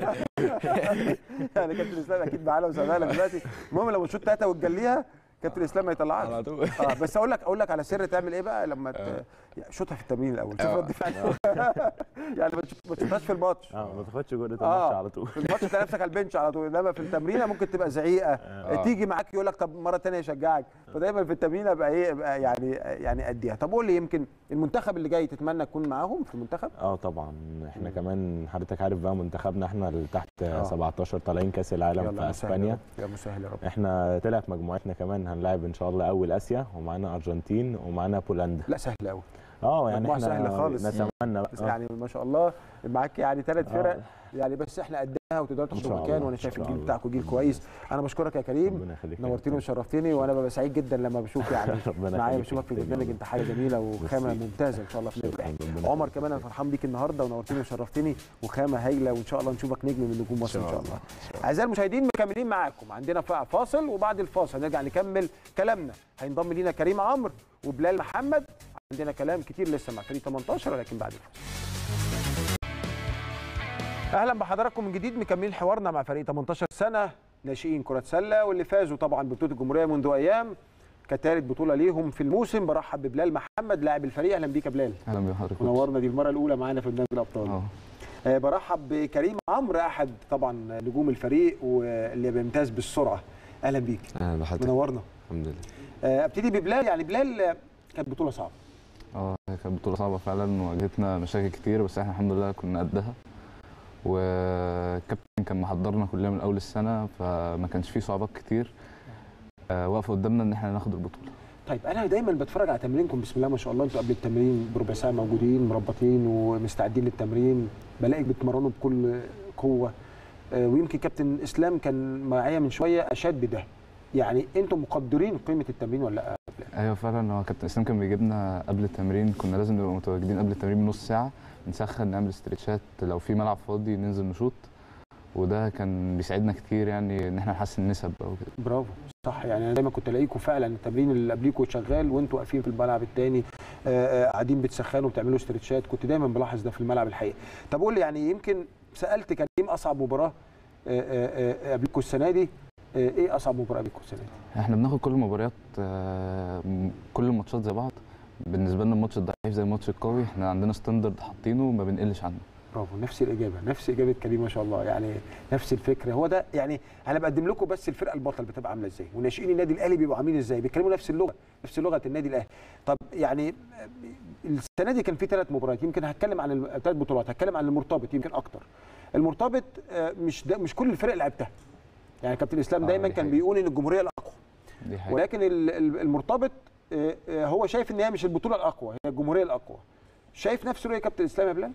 يعني كابتن اسلام اكيد معانا وسامعنا دلوقتي المهم لما تشوط ثلاثه وتجليها كابتن اسلام ما يطلعكش على طول اه بس اقول لك اقول لك على سر تعمل ايه بقى لما ت... يعني شوطها في التمرين الاول شوف آه. رد فعل يعني ما تشوف- ما تشوفهاش في الماتش اه ما تاخدش جرأة الماتش آه. على طول في الماتش تلاقي نفسك على البنش على طول انما في التمرين ممكن تبقى زعيقه آه. تيجي معاك يقول لك طب مره ثانيه يشجعك فدايما في التمرين ابقى ايه ابقى يعني يعني اديها طب قول لي يمكن المنتخب اللي جاي تتمنى تكون معاهم في المنتخب اه طبعا احنا كمان حضرتك عارف بقى منتخبنا احنا اللي تحت آه. 17 طالعين كاس العالم يلا في مسهل يا اسبانيا رب. يا مسهل يا رب احنا طلع في مجموعتنا كمان هنلاعب ان شاء الله اول اسيا ومعانا ارجنتين ومعانا بولندا لا سهل قوي اه يعني مجموعة احنا سهلة خالص. نتمنى بس بقى يعني ما شاء الله معاك يعني ثلاث فرق آه. يعني بس احنا قدها وتقدروا إن تاخدوا شاء مكان الله، وانا إن شايف شاء الجيل الله. بتاعكم جيل كويس انا بشكرك يا كريم ربنا يخليك نورتني وشرفتني وانا ببقى سعيد جدا لما بشوف يعني ربنا معايا يخليك بشوفك في يا البرنامج كريم. انت حاجه جميله وخامه ميرسي. ممتازه ان شاء الله في النادي شكراً، الاهلي ربنا عمر يخليك. كمان انا فرحان بيك النهارده ونورتني وشرفتني وخامه هايله وان شاء الله نشوفك نجم من نجوم مصر ان شاء الله اعزائي المشاهدين مكملين معاكم عندنا فا- فاصل وبعد الفاصل هنرجع نكمل كلامنا هينضم لينا كريم عمرو وبلال محمد عندنا كلام كتير لسه مع فريق 18 ولكن بعد الفاصل اهلا بحضراتكم من جديد مكملين حوارنا مع فريق 18 سنه ناشئين كره سله واللي فازوا طبعا ببطوله الجمهوريه منذ ايام كثالث بطوله ليهم في الموسم برحب ببلال محمد لاعب الفريق اهلا بيك يا بلال اهلا بحضرتك منورنا دي المره الاولى معانا في برنامج الابطال اه آه، برحب بكريم عمرو احد طبعا نجوم الفريق واللي بيمتاز بالسرعه اهلا بيك اهلا بحضرتك منورنا الحمد لله آه، ابتدي ببلال يعني بلال آه، كانت بطوله صعبه اه هي كانت بطولة صعبة فعلا وواجهتنا مشاكل كتير بس احنا الحمد لله كنا قدها والكابتن كان محضرنا كلنا من اول السنة فما كانش فيه صعوبات كتير آه واقفة قدامنا ان احنا ناخد البطولة طيب انا دايما بتفرج على تمرينكم بسم الله ما شاء الله انتوا قبل التمرين بربع ساعه موجودين مربطين ومستعدين للتمرين بلاقيك بتمرنوا بكل قوه آه، ويمكن كابتن اسلام كان معايا من شويه اشاد بده يعني انتم مقدرين قيمه التمرين ولا لا ايوه فعلا هو كابتن اسلام كان بيجيبنا قبل التمرين كنا لازم نبقى متواجدين قبل التمرين بنص ساعة نسخن نعمل استرتشات لو في ملعب فاضي ننزل نشوط وده كان بيساعدنا كتير يعني ان احنا نحسن النسب او كده برافو صح يعني انا دايما كنت الاقيكم فعلا التمرين اللي قبليكم شغال وانتوا واقفين في الملعب الثاني قاعدين بتسخنوا وبتعملوا استرتشات كنت دايما بلاحظ ده في الملعب الحقيقي طب قول لي يعني يمكن سالت كريم اصعب مباراه آه، آه، آه، قبليكم السنه دي آه، ايه اصعب مباراه قبليكم السنه دي احنا بناخد كل المباريات آه، م- كل الماتشات زي بعض بالنسبه لنا الماتش الضعيف زي الماتش القوي احنا عندنا ستاندرد حاطينه ما بنقلش عنه برافو نفس الاجابه نفس اجابه كريم ما شاء الله يعني نفس الفكره هو ده يعني انا بقدم لكم بس الفرقه البطل بتبقى عامله ازاي وناشئين النادي الاهلي بيبقوا عاملين ازاي بيتكلموا نفس اللغه نفس لغه النادي الاهلي طب يعني السنه دي كان في ثلاث مباريات يمكن هتكلم عن ثلاث بطولات هتكلم عن المرتبط يمكن اكتر المرتبط آه، مش ده مش كل الفرق لعبتها يعني كابتن اسلام آه، دايما دي كان حقيقة. بيقول ان الجمهوريه الاقوى دي حاجه ولكن ال- ال- المرتبط آه، آه، هو شايف ان هي مش البطوله الاقوى هي الجمهوريه الاقوى شايف نفس رؤيه كابتن اسلام يا بلال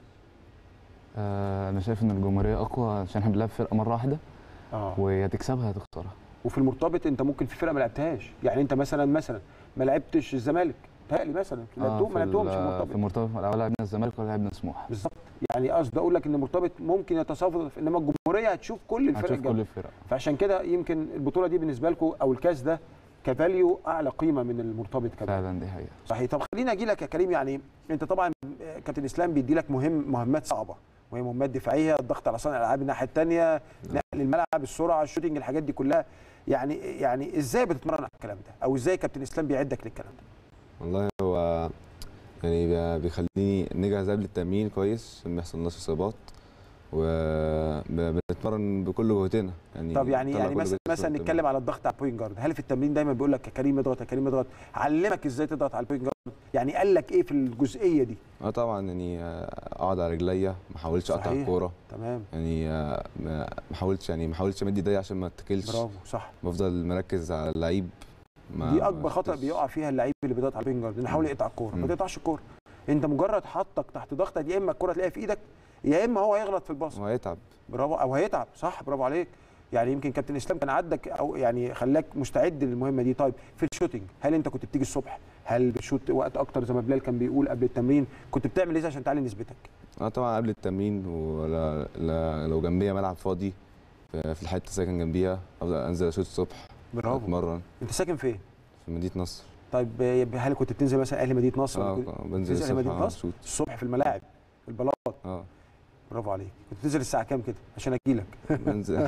آه انا شايف ان الجمهوريه اقوى عشان احنا بنلعب فرقه مره واحده اه ويا تكسبها يا تخسرها وفي المرتبط انت ممكن في فرقه ما لعبتهاش يعني انت مثلا مثلا ما لعبتش الزمالك تهيألي مثلا لعبتهم في ما لعبتهمش ال- في في المرتبط المرتبط ولا لعبنا الزمالك ولا لعبنا سموحه بالظبط يعني قصدي اقول لك ان المرتبط ممكن يتصادف انما الجمهوريه هتشوف كل الفرق هتشوف الجامدة. كل الفرق فعشان كده يمكن البطوله دي بالنسبه لكم او الكاس ده كفاليو اعلى قيمه من المرتبط كمان فعلا دي حقيقه صحيح طب خليني اجي لك يا كريم يعني انت طبعا كابتن اسلام بيدي لك مهم مهمات صعبه وهي مهمات دفاعيه الضغط على صانع الالعاب الناحيه الثانيه نقل الملعب السرعه الشوتنج الحاجات دي كلها يعني يعني ازاي بتتمرن على الكلام ده او ازاي كابتن اسلام بيعدك للكلام ده والله هو يعني بي- بيخليني نجهز قبل التمرين كويس عشان ما يحصلناش اصابات وبنتمرن بكل جهدنا يعني طب يعني نطلع يعني كل مثلا جهدنا مثلا في التمرين. نتكلم على الضغط على البوينت جارد هل في التمرين دايما بيقول لك يا كريم اضغط يا كريم اضغط علمك ازاي تضغط على البوينت جارد يعني قال لك ايه في الجزئيه دي اه طبعا يعني آه، اقعد على رجليا ما احاولش اقطع صحيح. الكوره تمام يعني آه، ما ما احاولش يعني ما احاولش امد ايديا عشان ما اتكلش برافو صح بفضل مركز على اللعيب ما- دي ما اكبر خطا شفتش. بيقع فيها اللعيب اللي بيضغط على البنجر انه يحاول يقطع الكوره ما مم. تقطعش الكوره انت مجرد حطك تحت ضغطك يا اما الكوره تلاقيها في ايدك يا اما هو هيغلط في الباص هو هيتعب برافو او هيتعب صح برافو عليك يعني يمكن كابتن اسلام كان عدك او يعني خلاك مستعد للمهمه دي طيب في الشوتنج هل انت كنت بتيجي الصبح هل بتشوت وقت اكتر زي ما بلال كان بيقول قبل التمرين كنت بتعمل ايه عشان تعلي نسبتك اه طبعا قبل التمرين ولا لا لو جنبيا ملعب فاضي في في الحته ساكن جنبيها افضل انزل اشوط الصبح برافو اتمرن انت ساكن فين في مدينه نصر طيب آه، هل كنت بتنزل مثلا اهلي مدينه نصر ولا اه كنت بنزل تنزل الصبح مدينة آه، نصر؟ اشوط الصبح في الملاعب في البلاط اه برافو عليك كنت بتنزل الساعه كام كده عشان اجي لك بنزل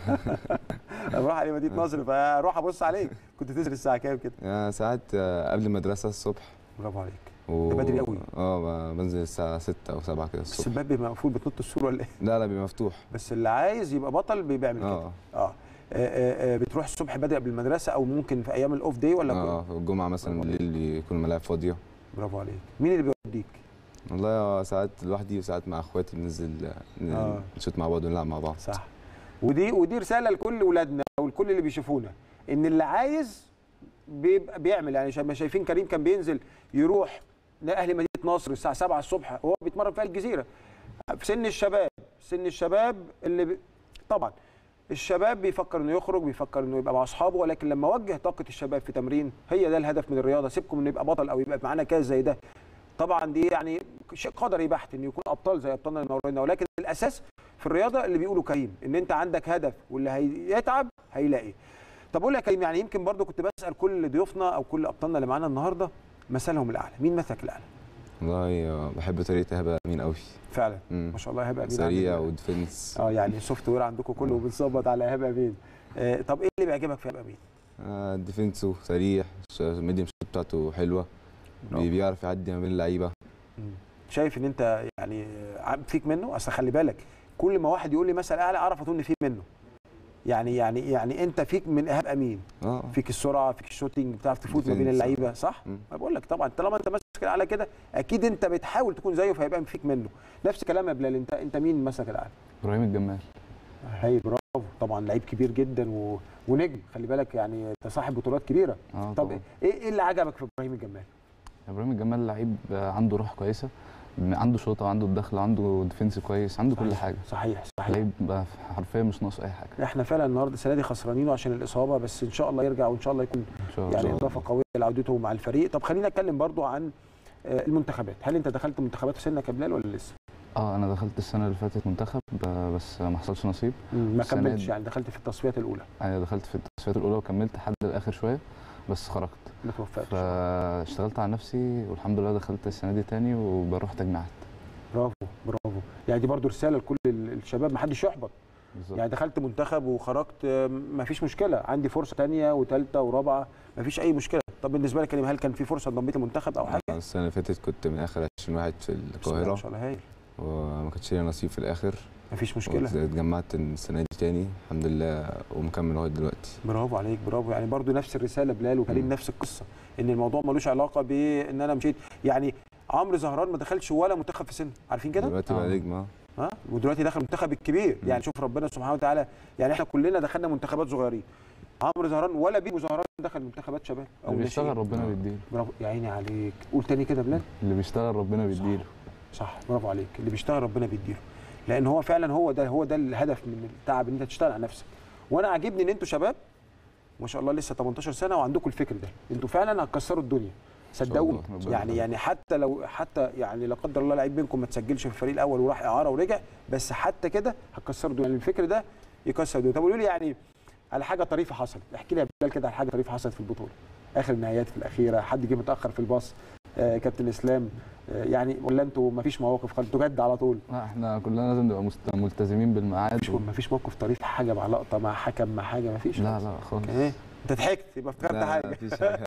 بروح على مدينه نصر فاروح ابص عليك كنت تنزل الساعه كام كده يعني ساعات آه، قبل المدرسه الصبح برافو عليك و... ده بدري قوي. اه ب- بنزل الساعه 6 او 7 كده بس الصبح الباب بيبقى مقفول بتنط السور ولا ايه لا لا بيبقى مفتوح بس اللي عايز يبقى بطل بيعمل كده اه اه آه، آه، آه، بتروح الصبح بدري قبل المدرسه او ممكن في ايام الاوف داي ولا اه كل- في الجمعه مثلا برافو بالليل بيكون الملاعب فاضيه برافو عليك مين اللي بيوديك والله آه، ساعات لوحدي وساعات مع اخواتي بننزل ن- آه. نشوط مع بعض ونلعب مع بعض صح ودي ودي رساله لكل ولادنا ولكل اللي بيشوفونا ان اللي عايز بيبقى بيعمل يعني شا- شايفين كريم كان بينزل يروح لاهلي مدينه نصر الساعه 7 الصبح وهو بيتمرن في الجزيره في سن الشباب سن الشباب اللي بي... طبعا الشباب بيفكر انه يخرج بيفكر انه يبقى مع اصحابه ولكن لما وجه طاقه الشباب في تمرين هي ده الهدف من الرياضه سيبكم انه يبقى بطل او يبقى معانا كاس زي ده طبعا دي يعني شيء قدري بحت ان يكون ابطال زي ابطالنا المورينا ولكن الاساس في الرياضه اللي بيقولوا كريم ان انت عندك هدف واللي هيتعب هيلاقي طب اقول لك يا كريم يعني يمكن برضو كنت بسال كل ضيوفنا او كل ابطالنا اللي معانا النهارده مثلهم الاعلى مين مثلك الاعلى والله آه، بحب طريقه هبه امين قوي فعلا مم. ما شاء الله هبه امين سريع عندك- وديفنس اه يعني السوفت وير عندكم كله بنظبط على هبه امين آه طب ايه اللي بيعجبك في هبه امين آه، ديفنسه سريع الميديم شوت بتاعته حلوه برافو. بي- بيعرف يعدي ما بين اللعيبه مم. شايف ان انت يعني عم- فيك منه اصل خلي بالك كل ما واحد يقول لي مثل اعلى اعرف اقول ان في منه يعني يعني يعني انت فيك من ايهاب امين اه فيك السرعه فيك الشوتنج بتعرف تفوت ما بين ديفنس. اللعيبه صح مم. ما بقول لك طبعا طالما انت ماسك الاعلى كده اكيد انت بتحاول تكون زيه فهيبقى فيك منه نفس كلام يا بلال انت انت مين ماسك الاعلى ابراهيم الجمال هاي برافو طبعا لعيب كبير جدا و... ونجم خلي بالك يعني انت صاحب بطولات كبيره اه طب طبعا ايه ايه اللي عجبك في ابراهيم الجمال ابراهيم الجمال لعيب آه، عنده روح كويسه عنده شوطه وعنده الدخل وعنده ديفنس كويس عنده كل صحيح. حاجه صحيح صحيح لعيب بقى حرفيا مش ناقص اي حاجه احنا فعلا النهارده السنه دي خسرانينه عشان الاصابه بس ان شاء الله يرجع وان شاء الله يكون ان شاء الله يعني اضافه قويه لعودته مع الفريق طب خلينا نتكلم برضو عن آه، المنتخبات هل انت دخلت منتخبات في سنك يا بلال ولا لسه اه انا دخلت السنه اللي فاتت منتخب آه، بس ما حصلش نصيب ما السنة كملتش دي. يعني دخلت في التصفيات الاولى انا دخلت في التصفيات الاولى وكملت لحد الاخر شويه بس خرجت ما توفقتش فاشتغلت على نفسي والحمد لله دخلت السنه دي تاني وبروح تجميعات برافو برافو يعني دي برضو رساله لكل ال- الشباب ما حدش يحبط بالظبط يعني دخلت منتخب وخرجت ما فيش مشكله عندي فرصه ثانيه وثالثه ورابعه ما فيش اي مشكله طب بالنسبه لك كريم هل كان في فرصه انضميت لمنتخب او حاجه السنه اللي فاتت كنت من اخر 20 واحد في بسم الله ما القاهره شاء الله هايل وما كانش ليا نصيب في الاخر ما فيش مشكله اتجمعت السنه دي تاني الحمد لله ومكمل لغايه دلوقتي برافو عليك برافو يعني برضو نفس الرساله بلال وكريم مم. نفس القصه ان الموضوع ملوش علاقه بان انا مشيت يعني عمرو زهران ما دخلش ولا منتخب في سنه عارفين كده دلوقتي آه. بقى نجم اه ها ودلوقتي دخل المنتخب الكبير مم. يعني شوف ربنا سبحانه وتعالى يعني احنا كلنا دخلنا منتخبات صغيرين عمرو زهران ولا بيبو زهران دخل منتخبات شباب او اللي بيشتغل ناشئين. ربنا آه. بيديله برافو يا عيني عليك قول تاني كده يا بلال اللي بيشتغل ربنا بيديله صح برافو عليك اللي بيشتغل ربنا بيديله لان هو فعلا هو ده هو ده الهدف من التعب ان انت تشتغل على نفسك وانا عاجبني ان انتوا شباب ما شاء الله لسه 18 سنه وعندكم الفكر ده انتوا فعلا هتكسروا الدنيا صدقوني الله، ربنا يعني يخليك. يعني حتى لو حتى يعني لا قدر الله لعيب منكم ما تسجلش في الفريق الاول وراح اعاره ورجع بس حتى كده هتكسروا الدنيا يعني الفكر ده يكسر الدنيا طب قولوا لي يعني على حاجه طريفه حصلت احكي لي يا بلال كده على حاجه طريفه حصلت في البطوله اخر النهايات في الاخيره حد جه متاخر في الباص آه كابتن اسلام آه يعني ولا انتوا ما فيش مواقف خالص انتوا جد على طول لا احنا كلنا لازم نبقى مست- ملتزمين بالميعاد مفيش و... مفيش موقف طريف حاجه مع لقطه مع حكم مع حاجه مفيش لا لا خالص ايه انت ضحكت يبقى افتكرت لا حاجه مفيش حاجه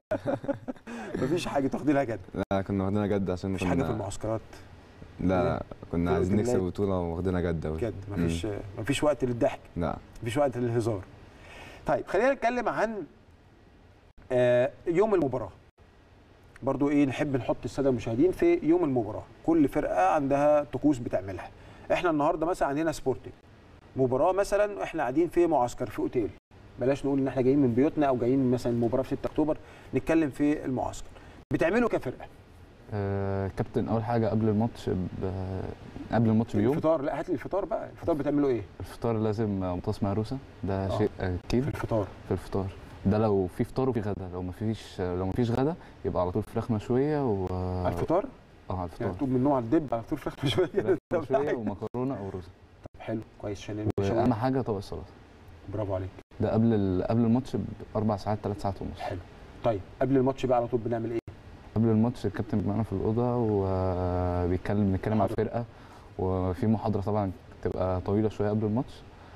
مفيش حاجه تاخدي لها جد لا كنا واخدينها جد عشان مفيش كنا حاجه في المعسكرات لا لا كنا في عايزين نكسب الولايات. البطوله واخدينها جد أوي. جد مفيش مفيش وقت للضحك لا مفيش وقت للهزار طيب خلينا نتكلم عن آه، يوم المباراه برضو ايه نحب نحط الساده المشاهدين في يوم المباراه كل فرقه عندها طقوس بتعملها احنا النهارده مثلا عندنا سبورتنج مباراه مثلا احنا قاعدين في معسكر في اوتيل بلاش نقول ان احنا جايين من بيوتنا او جايين مثلا المباراه في 6 اكتوبر نتكلم في المعسكر بتعملوا كفرقه آه كابتن اول حاجه قبل الماتش ب... قبل الماتش بيوم الفطار لا هات لي الفطار بقى الفطار بتعملوا ايه الفطار لازم مطاس مهروسه ده آه. شيء اكيد في الفطار في الفطار ده لو في فطار وفي غدا لو ما فيش لو ما فيش غدا يبقى على طول فراخ مشويه و على الفطار اه على يعني الفطار تقوم من نوع الدب على فطور فراخ مشويه فراخ طب مشويه حلو. ومكرونه او رز طب حلو كويس عشان واهم عشان- حاجه طبق السلطه برافو عليك ده قبل ال... قبل الماتش باربع ساعات ثلاث ساعات ونص حلو طيب قبل الماتش بقى على طول بنعمل ايه قبل الماتش الكابتن معانا في الاوضه وبيتكلم بنتكلم على الفرقه وفي محاضره طبعا بتبقى طويله شويه قبل الماتش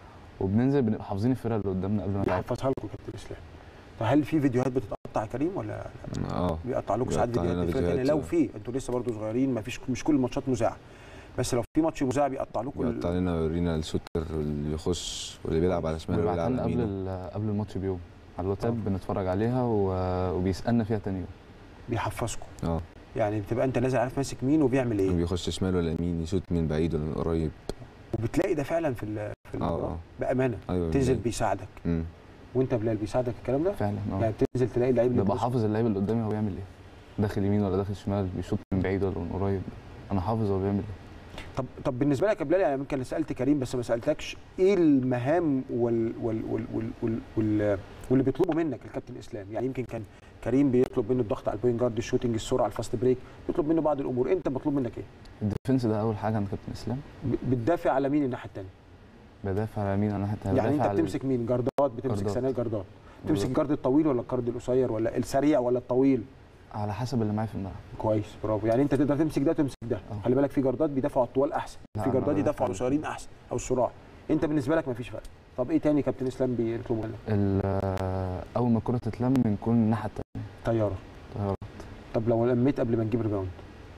وبننزل بنبقى حافظين الفرقه اللي قدامنا قبل ما نلعب بيحفظها لكم كابتن اسلام طب هل في فيديوهات بتتقطع يا كريم ولا اه بيقطع لكم ساعات بيقطع لنا فيديوهات فيديوهات. يعني لو في انتوا لسه برضو صغيرين ما فيش مش كل الماتشات مذاعه بس لو في ماتش مذاع بيقطع لكم ال- بيقطع لنا ويورينا الشوتر اللي بيخش واللي بيلعب على شمال واللي بيبعتها بيلعب لنا على قبل يمينه ال- قبل الماتش بيوم على الواتساب بنتفرج عليها و- وبيسالنا فيها تاني يوم بيحفظكم اه يعني بتبقى انت نازل عارف ماسك مين وبيعمل ايه بيخش شمال ولا يمين يشوط من بعيد ولا من قريب وبتلاقي ده فعلا في ال- في المباراه اه بامانه ايوه تنزل بيلاقي. بيساعدك مم. وانت بلال بيساعدك الكلام ده فعلا اه يعني بتنزل تلاقي اللعيب اللي ببقى بيبص- حافظ اللعيب اللي قدامي هو بيعمل ايه داخل يمين ولا داخل شمال بيشوط من بعيد ولا من قريب انا حافظ هو بيعمل ايه طب طب بالنسبه لك يا بلال يعني يمكن سالت كريم بس ما سالتكش ايه المهام وال وال وال وال وال وال واللي بيطلبوا منك الكابتن اسلام يعني يمكن كان كريم بيطلب منه الضغط على البوينت جارد الشوتنج السرعه الفاست بريك بيطلب منه بعض الامور انت مطلوب منك ايه الديفنس ده اول حاجه عند كابتن اسلام ب- بتدافع على مين الناحيه الثانيه بدافع على مين انا حتى يعني انت بدافع على- بتمسك مين جاردات بتمسك جاردات. سنه جاردات تمسك بالظبط. الجارد الطويل ولا الجارد القصير ولا السريع ولا الطويل على حسب اللي معايا في الملعب كويس برافو يعني انت تقدر تمسك ده وتمسك ده اه. خلي بالك في جاردات بيدافعوا على الطوال احسن لا، في انا جاردات يدافعوا على بدافع القصيرين احسن او الصراع انت بالنسبه لك مفيش فرق طب ايه تاني كابتن اسلام بيطلبوا منك ال- اول ما الكره تتلم بنكون الناحيه التانيه طياره طيارة. طب لو لميت قبل ما نجيب ريباوند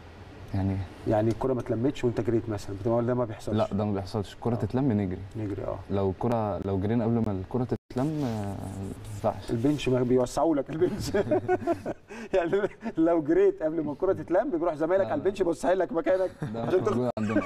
يعني يعني الكره ما اتلمتش وانت جريت مثلا بتبقى ده ما بيحصلش لا ده ما بيحصلش الكره اه. تتلم نجري نجري اه لو الكره لو جرينا قبل ما الكره تتلم آه، ما ينفعش البنش ما بيوسعوا لك البنش يعني لو جريت قبل ما الكره تتلم بيروح زمايلك لا، على لا. البنش بيوسع لك مكانك ده مش عشان تاخد- موجود عندنا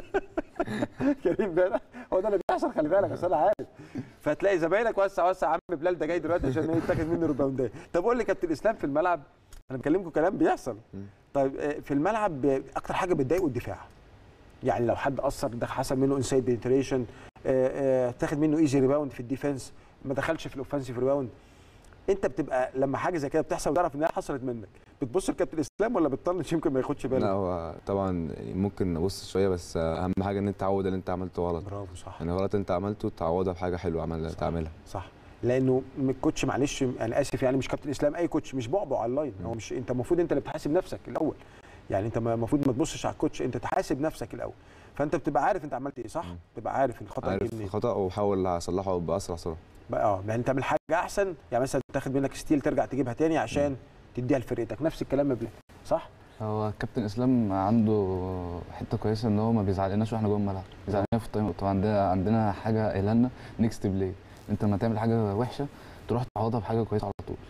كريم بقى هو ده اللي بيحصل خلي بالك اصل انا عارف فتلاقي زمايلك وسع وسع عم بلال ده جاي دلوقتي عشان يتاخد منه ريباوندات طب قول لي كابتن اسلام في الملعب انا بكلمكم كلام بيحصل مم. طيب آه، في الملعب آه، اكتر حاجه بتضايقه الدفاع يعني لو حد اثر ده حصل منه انسايد بنتريشن تاخد منه ايزي ريباوند في الديفense ما دخلش في الاوفنسيف ريباوند انت بتبقى لما حاجه زي كده بتحصل وتعرف انها حصلت منك بتبص لكابتن اسلام ولا بتطنش يمكن ما ياخدش لا باله هو طبعا يعني ممكن نبص شويه بس اهم حاجه ان انت تعود اللي انت عملته غلط برافو صح يعني غلط انت عملته تعوضها بحاجه حلوه عمل صح. تعملها صح لانه م- الكوتش معلش انا اسف يعني مش كابتن اسلام اي كوتش مش بعبع على اللاين هو مش انت المفروض انت اللي بتحاسب نفسك الاول يعني انت ما- المفروض ما تبصش على الكوتش انت تحاسب نفسك الاول فانت بتبقى عارف انت عملت ايه صح مم. تبقى عارف الخطا عارف جه منين الخطا وبحاول اصلحه باسرع سرعه بقى- اه يعني تعمل حاجه احسن يعني مثلا تاخد منك ستيل ترجع تجيبها تاني عشان تديها لفرقتك نفس الكلام يا بلال صح هو كابتن اسلام عنده حته كويسه ان هو ما بيزعلناش واحنا جوه الملعب بيزعلنا في التايم اوت عندنا عندنا حاجه قايله لنا نيكست بلاي انت لما تعمل حاجه وحشه تروح تعوضها بحاجه كويسه على طول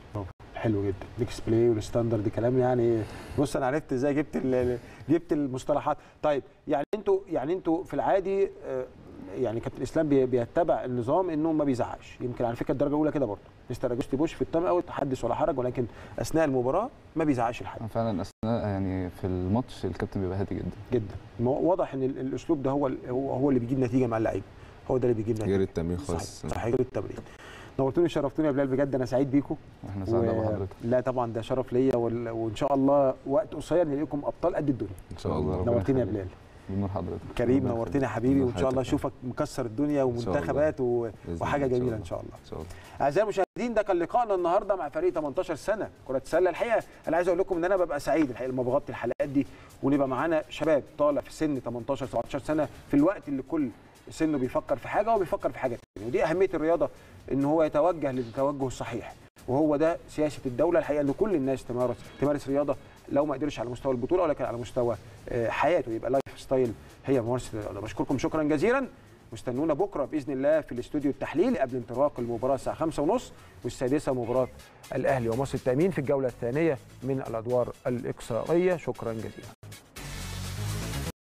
حلو جدا ميكس بلاي والستاندرد كلام يعني بص انا عرفت ازاي جبت ال- جبت المصطلحات طيب يعني انتوا يعني انتوا في العادي آه، يعني كابتن اسلام بي- بيتبع النظام انه ما بيزعقش يمكن على فكره الدرجه الاولى كده برضه مستر اجوستي بوش في التايم اوت حدث ولا حرج ولكن اثناء المباراه ما بيزعقش لحد أنا فعلا اثناء يعني في الماتش الكابتن بيبقى هادي جدا جدا مو- واضح ان ال- الاسلوب ده هو ال- هو هو اللي بيجيب نتيجه مع اللعيبه هو ده اللي بيجيب نتيجه غير التمرين صحيح خالص صحيح غير التمرين نورتوني وشرفتوني يا بلال بجد انا سعيد بيكم احنا سعداء بحضرتك لا طبعا ده شرف ليا وال- وان شاء الله وقت قصير نلاقيكم ابطال قد الدنيا ان شاء الله ربنا نورتني يا يخليك. بلال بنور حضرتك كريم ربنا نورتني يا حبيبي الله وان شاء الله يحفظك. اشوفك مكسر الدنيا شاء الله. ومنتخبات و... بإذن وحاجه الله، إن شاء جميله الله. ان شاء الله ان شاء الله اعزائي المشاهدين ده كان لقائنا النهارده مع فريق 18 سنه كره سله الحقيقه انا عايز اقول لكم ان انا ببقى سعيد الحقيقه لما بغطي الحلقات دي ونبقى معانا شباب طالع في سن 18 17 سنه في الوقت اللي كل سنه بيفكر في حاجه وبيفكر في حاجه ثانيه ودي اهميه الرياضه ان هو يتوجه للتوجه الصحيح وهو ده سياسه الدوله الحقيقه ان كل الناس تمارس تمارس رياضه لو ما قدرش على مستوى البطوله ولكن على مستوى آه، حياته يبقى لايف ستايل هي ممارسه الرياضه بشكركم شكرا جزيلا واستنونا بكره باذن الله في الاستوديو التحليلي قبل انطلاق المباراه الساعه 5:30 والسادسه مباراه الاهلي ومصر التامين في الجوله الثانيه من الادوار الاقصائيه شكرا جزيلا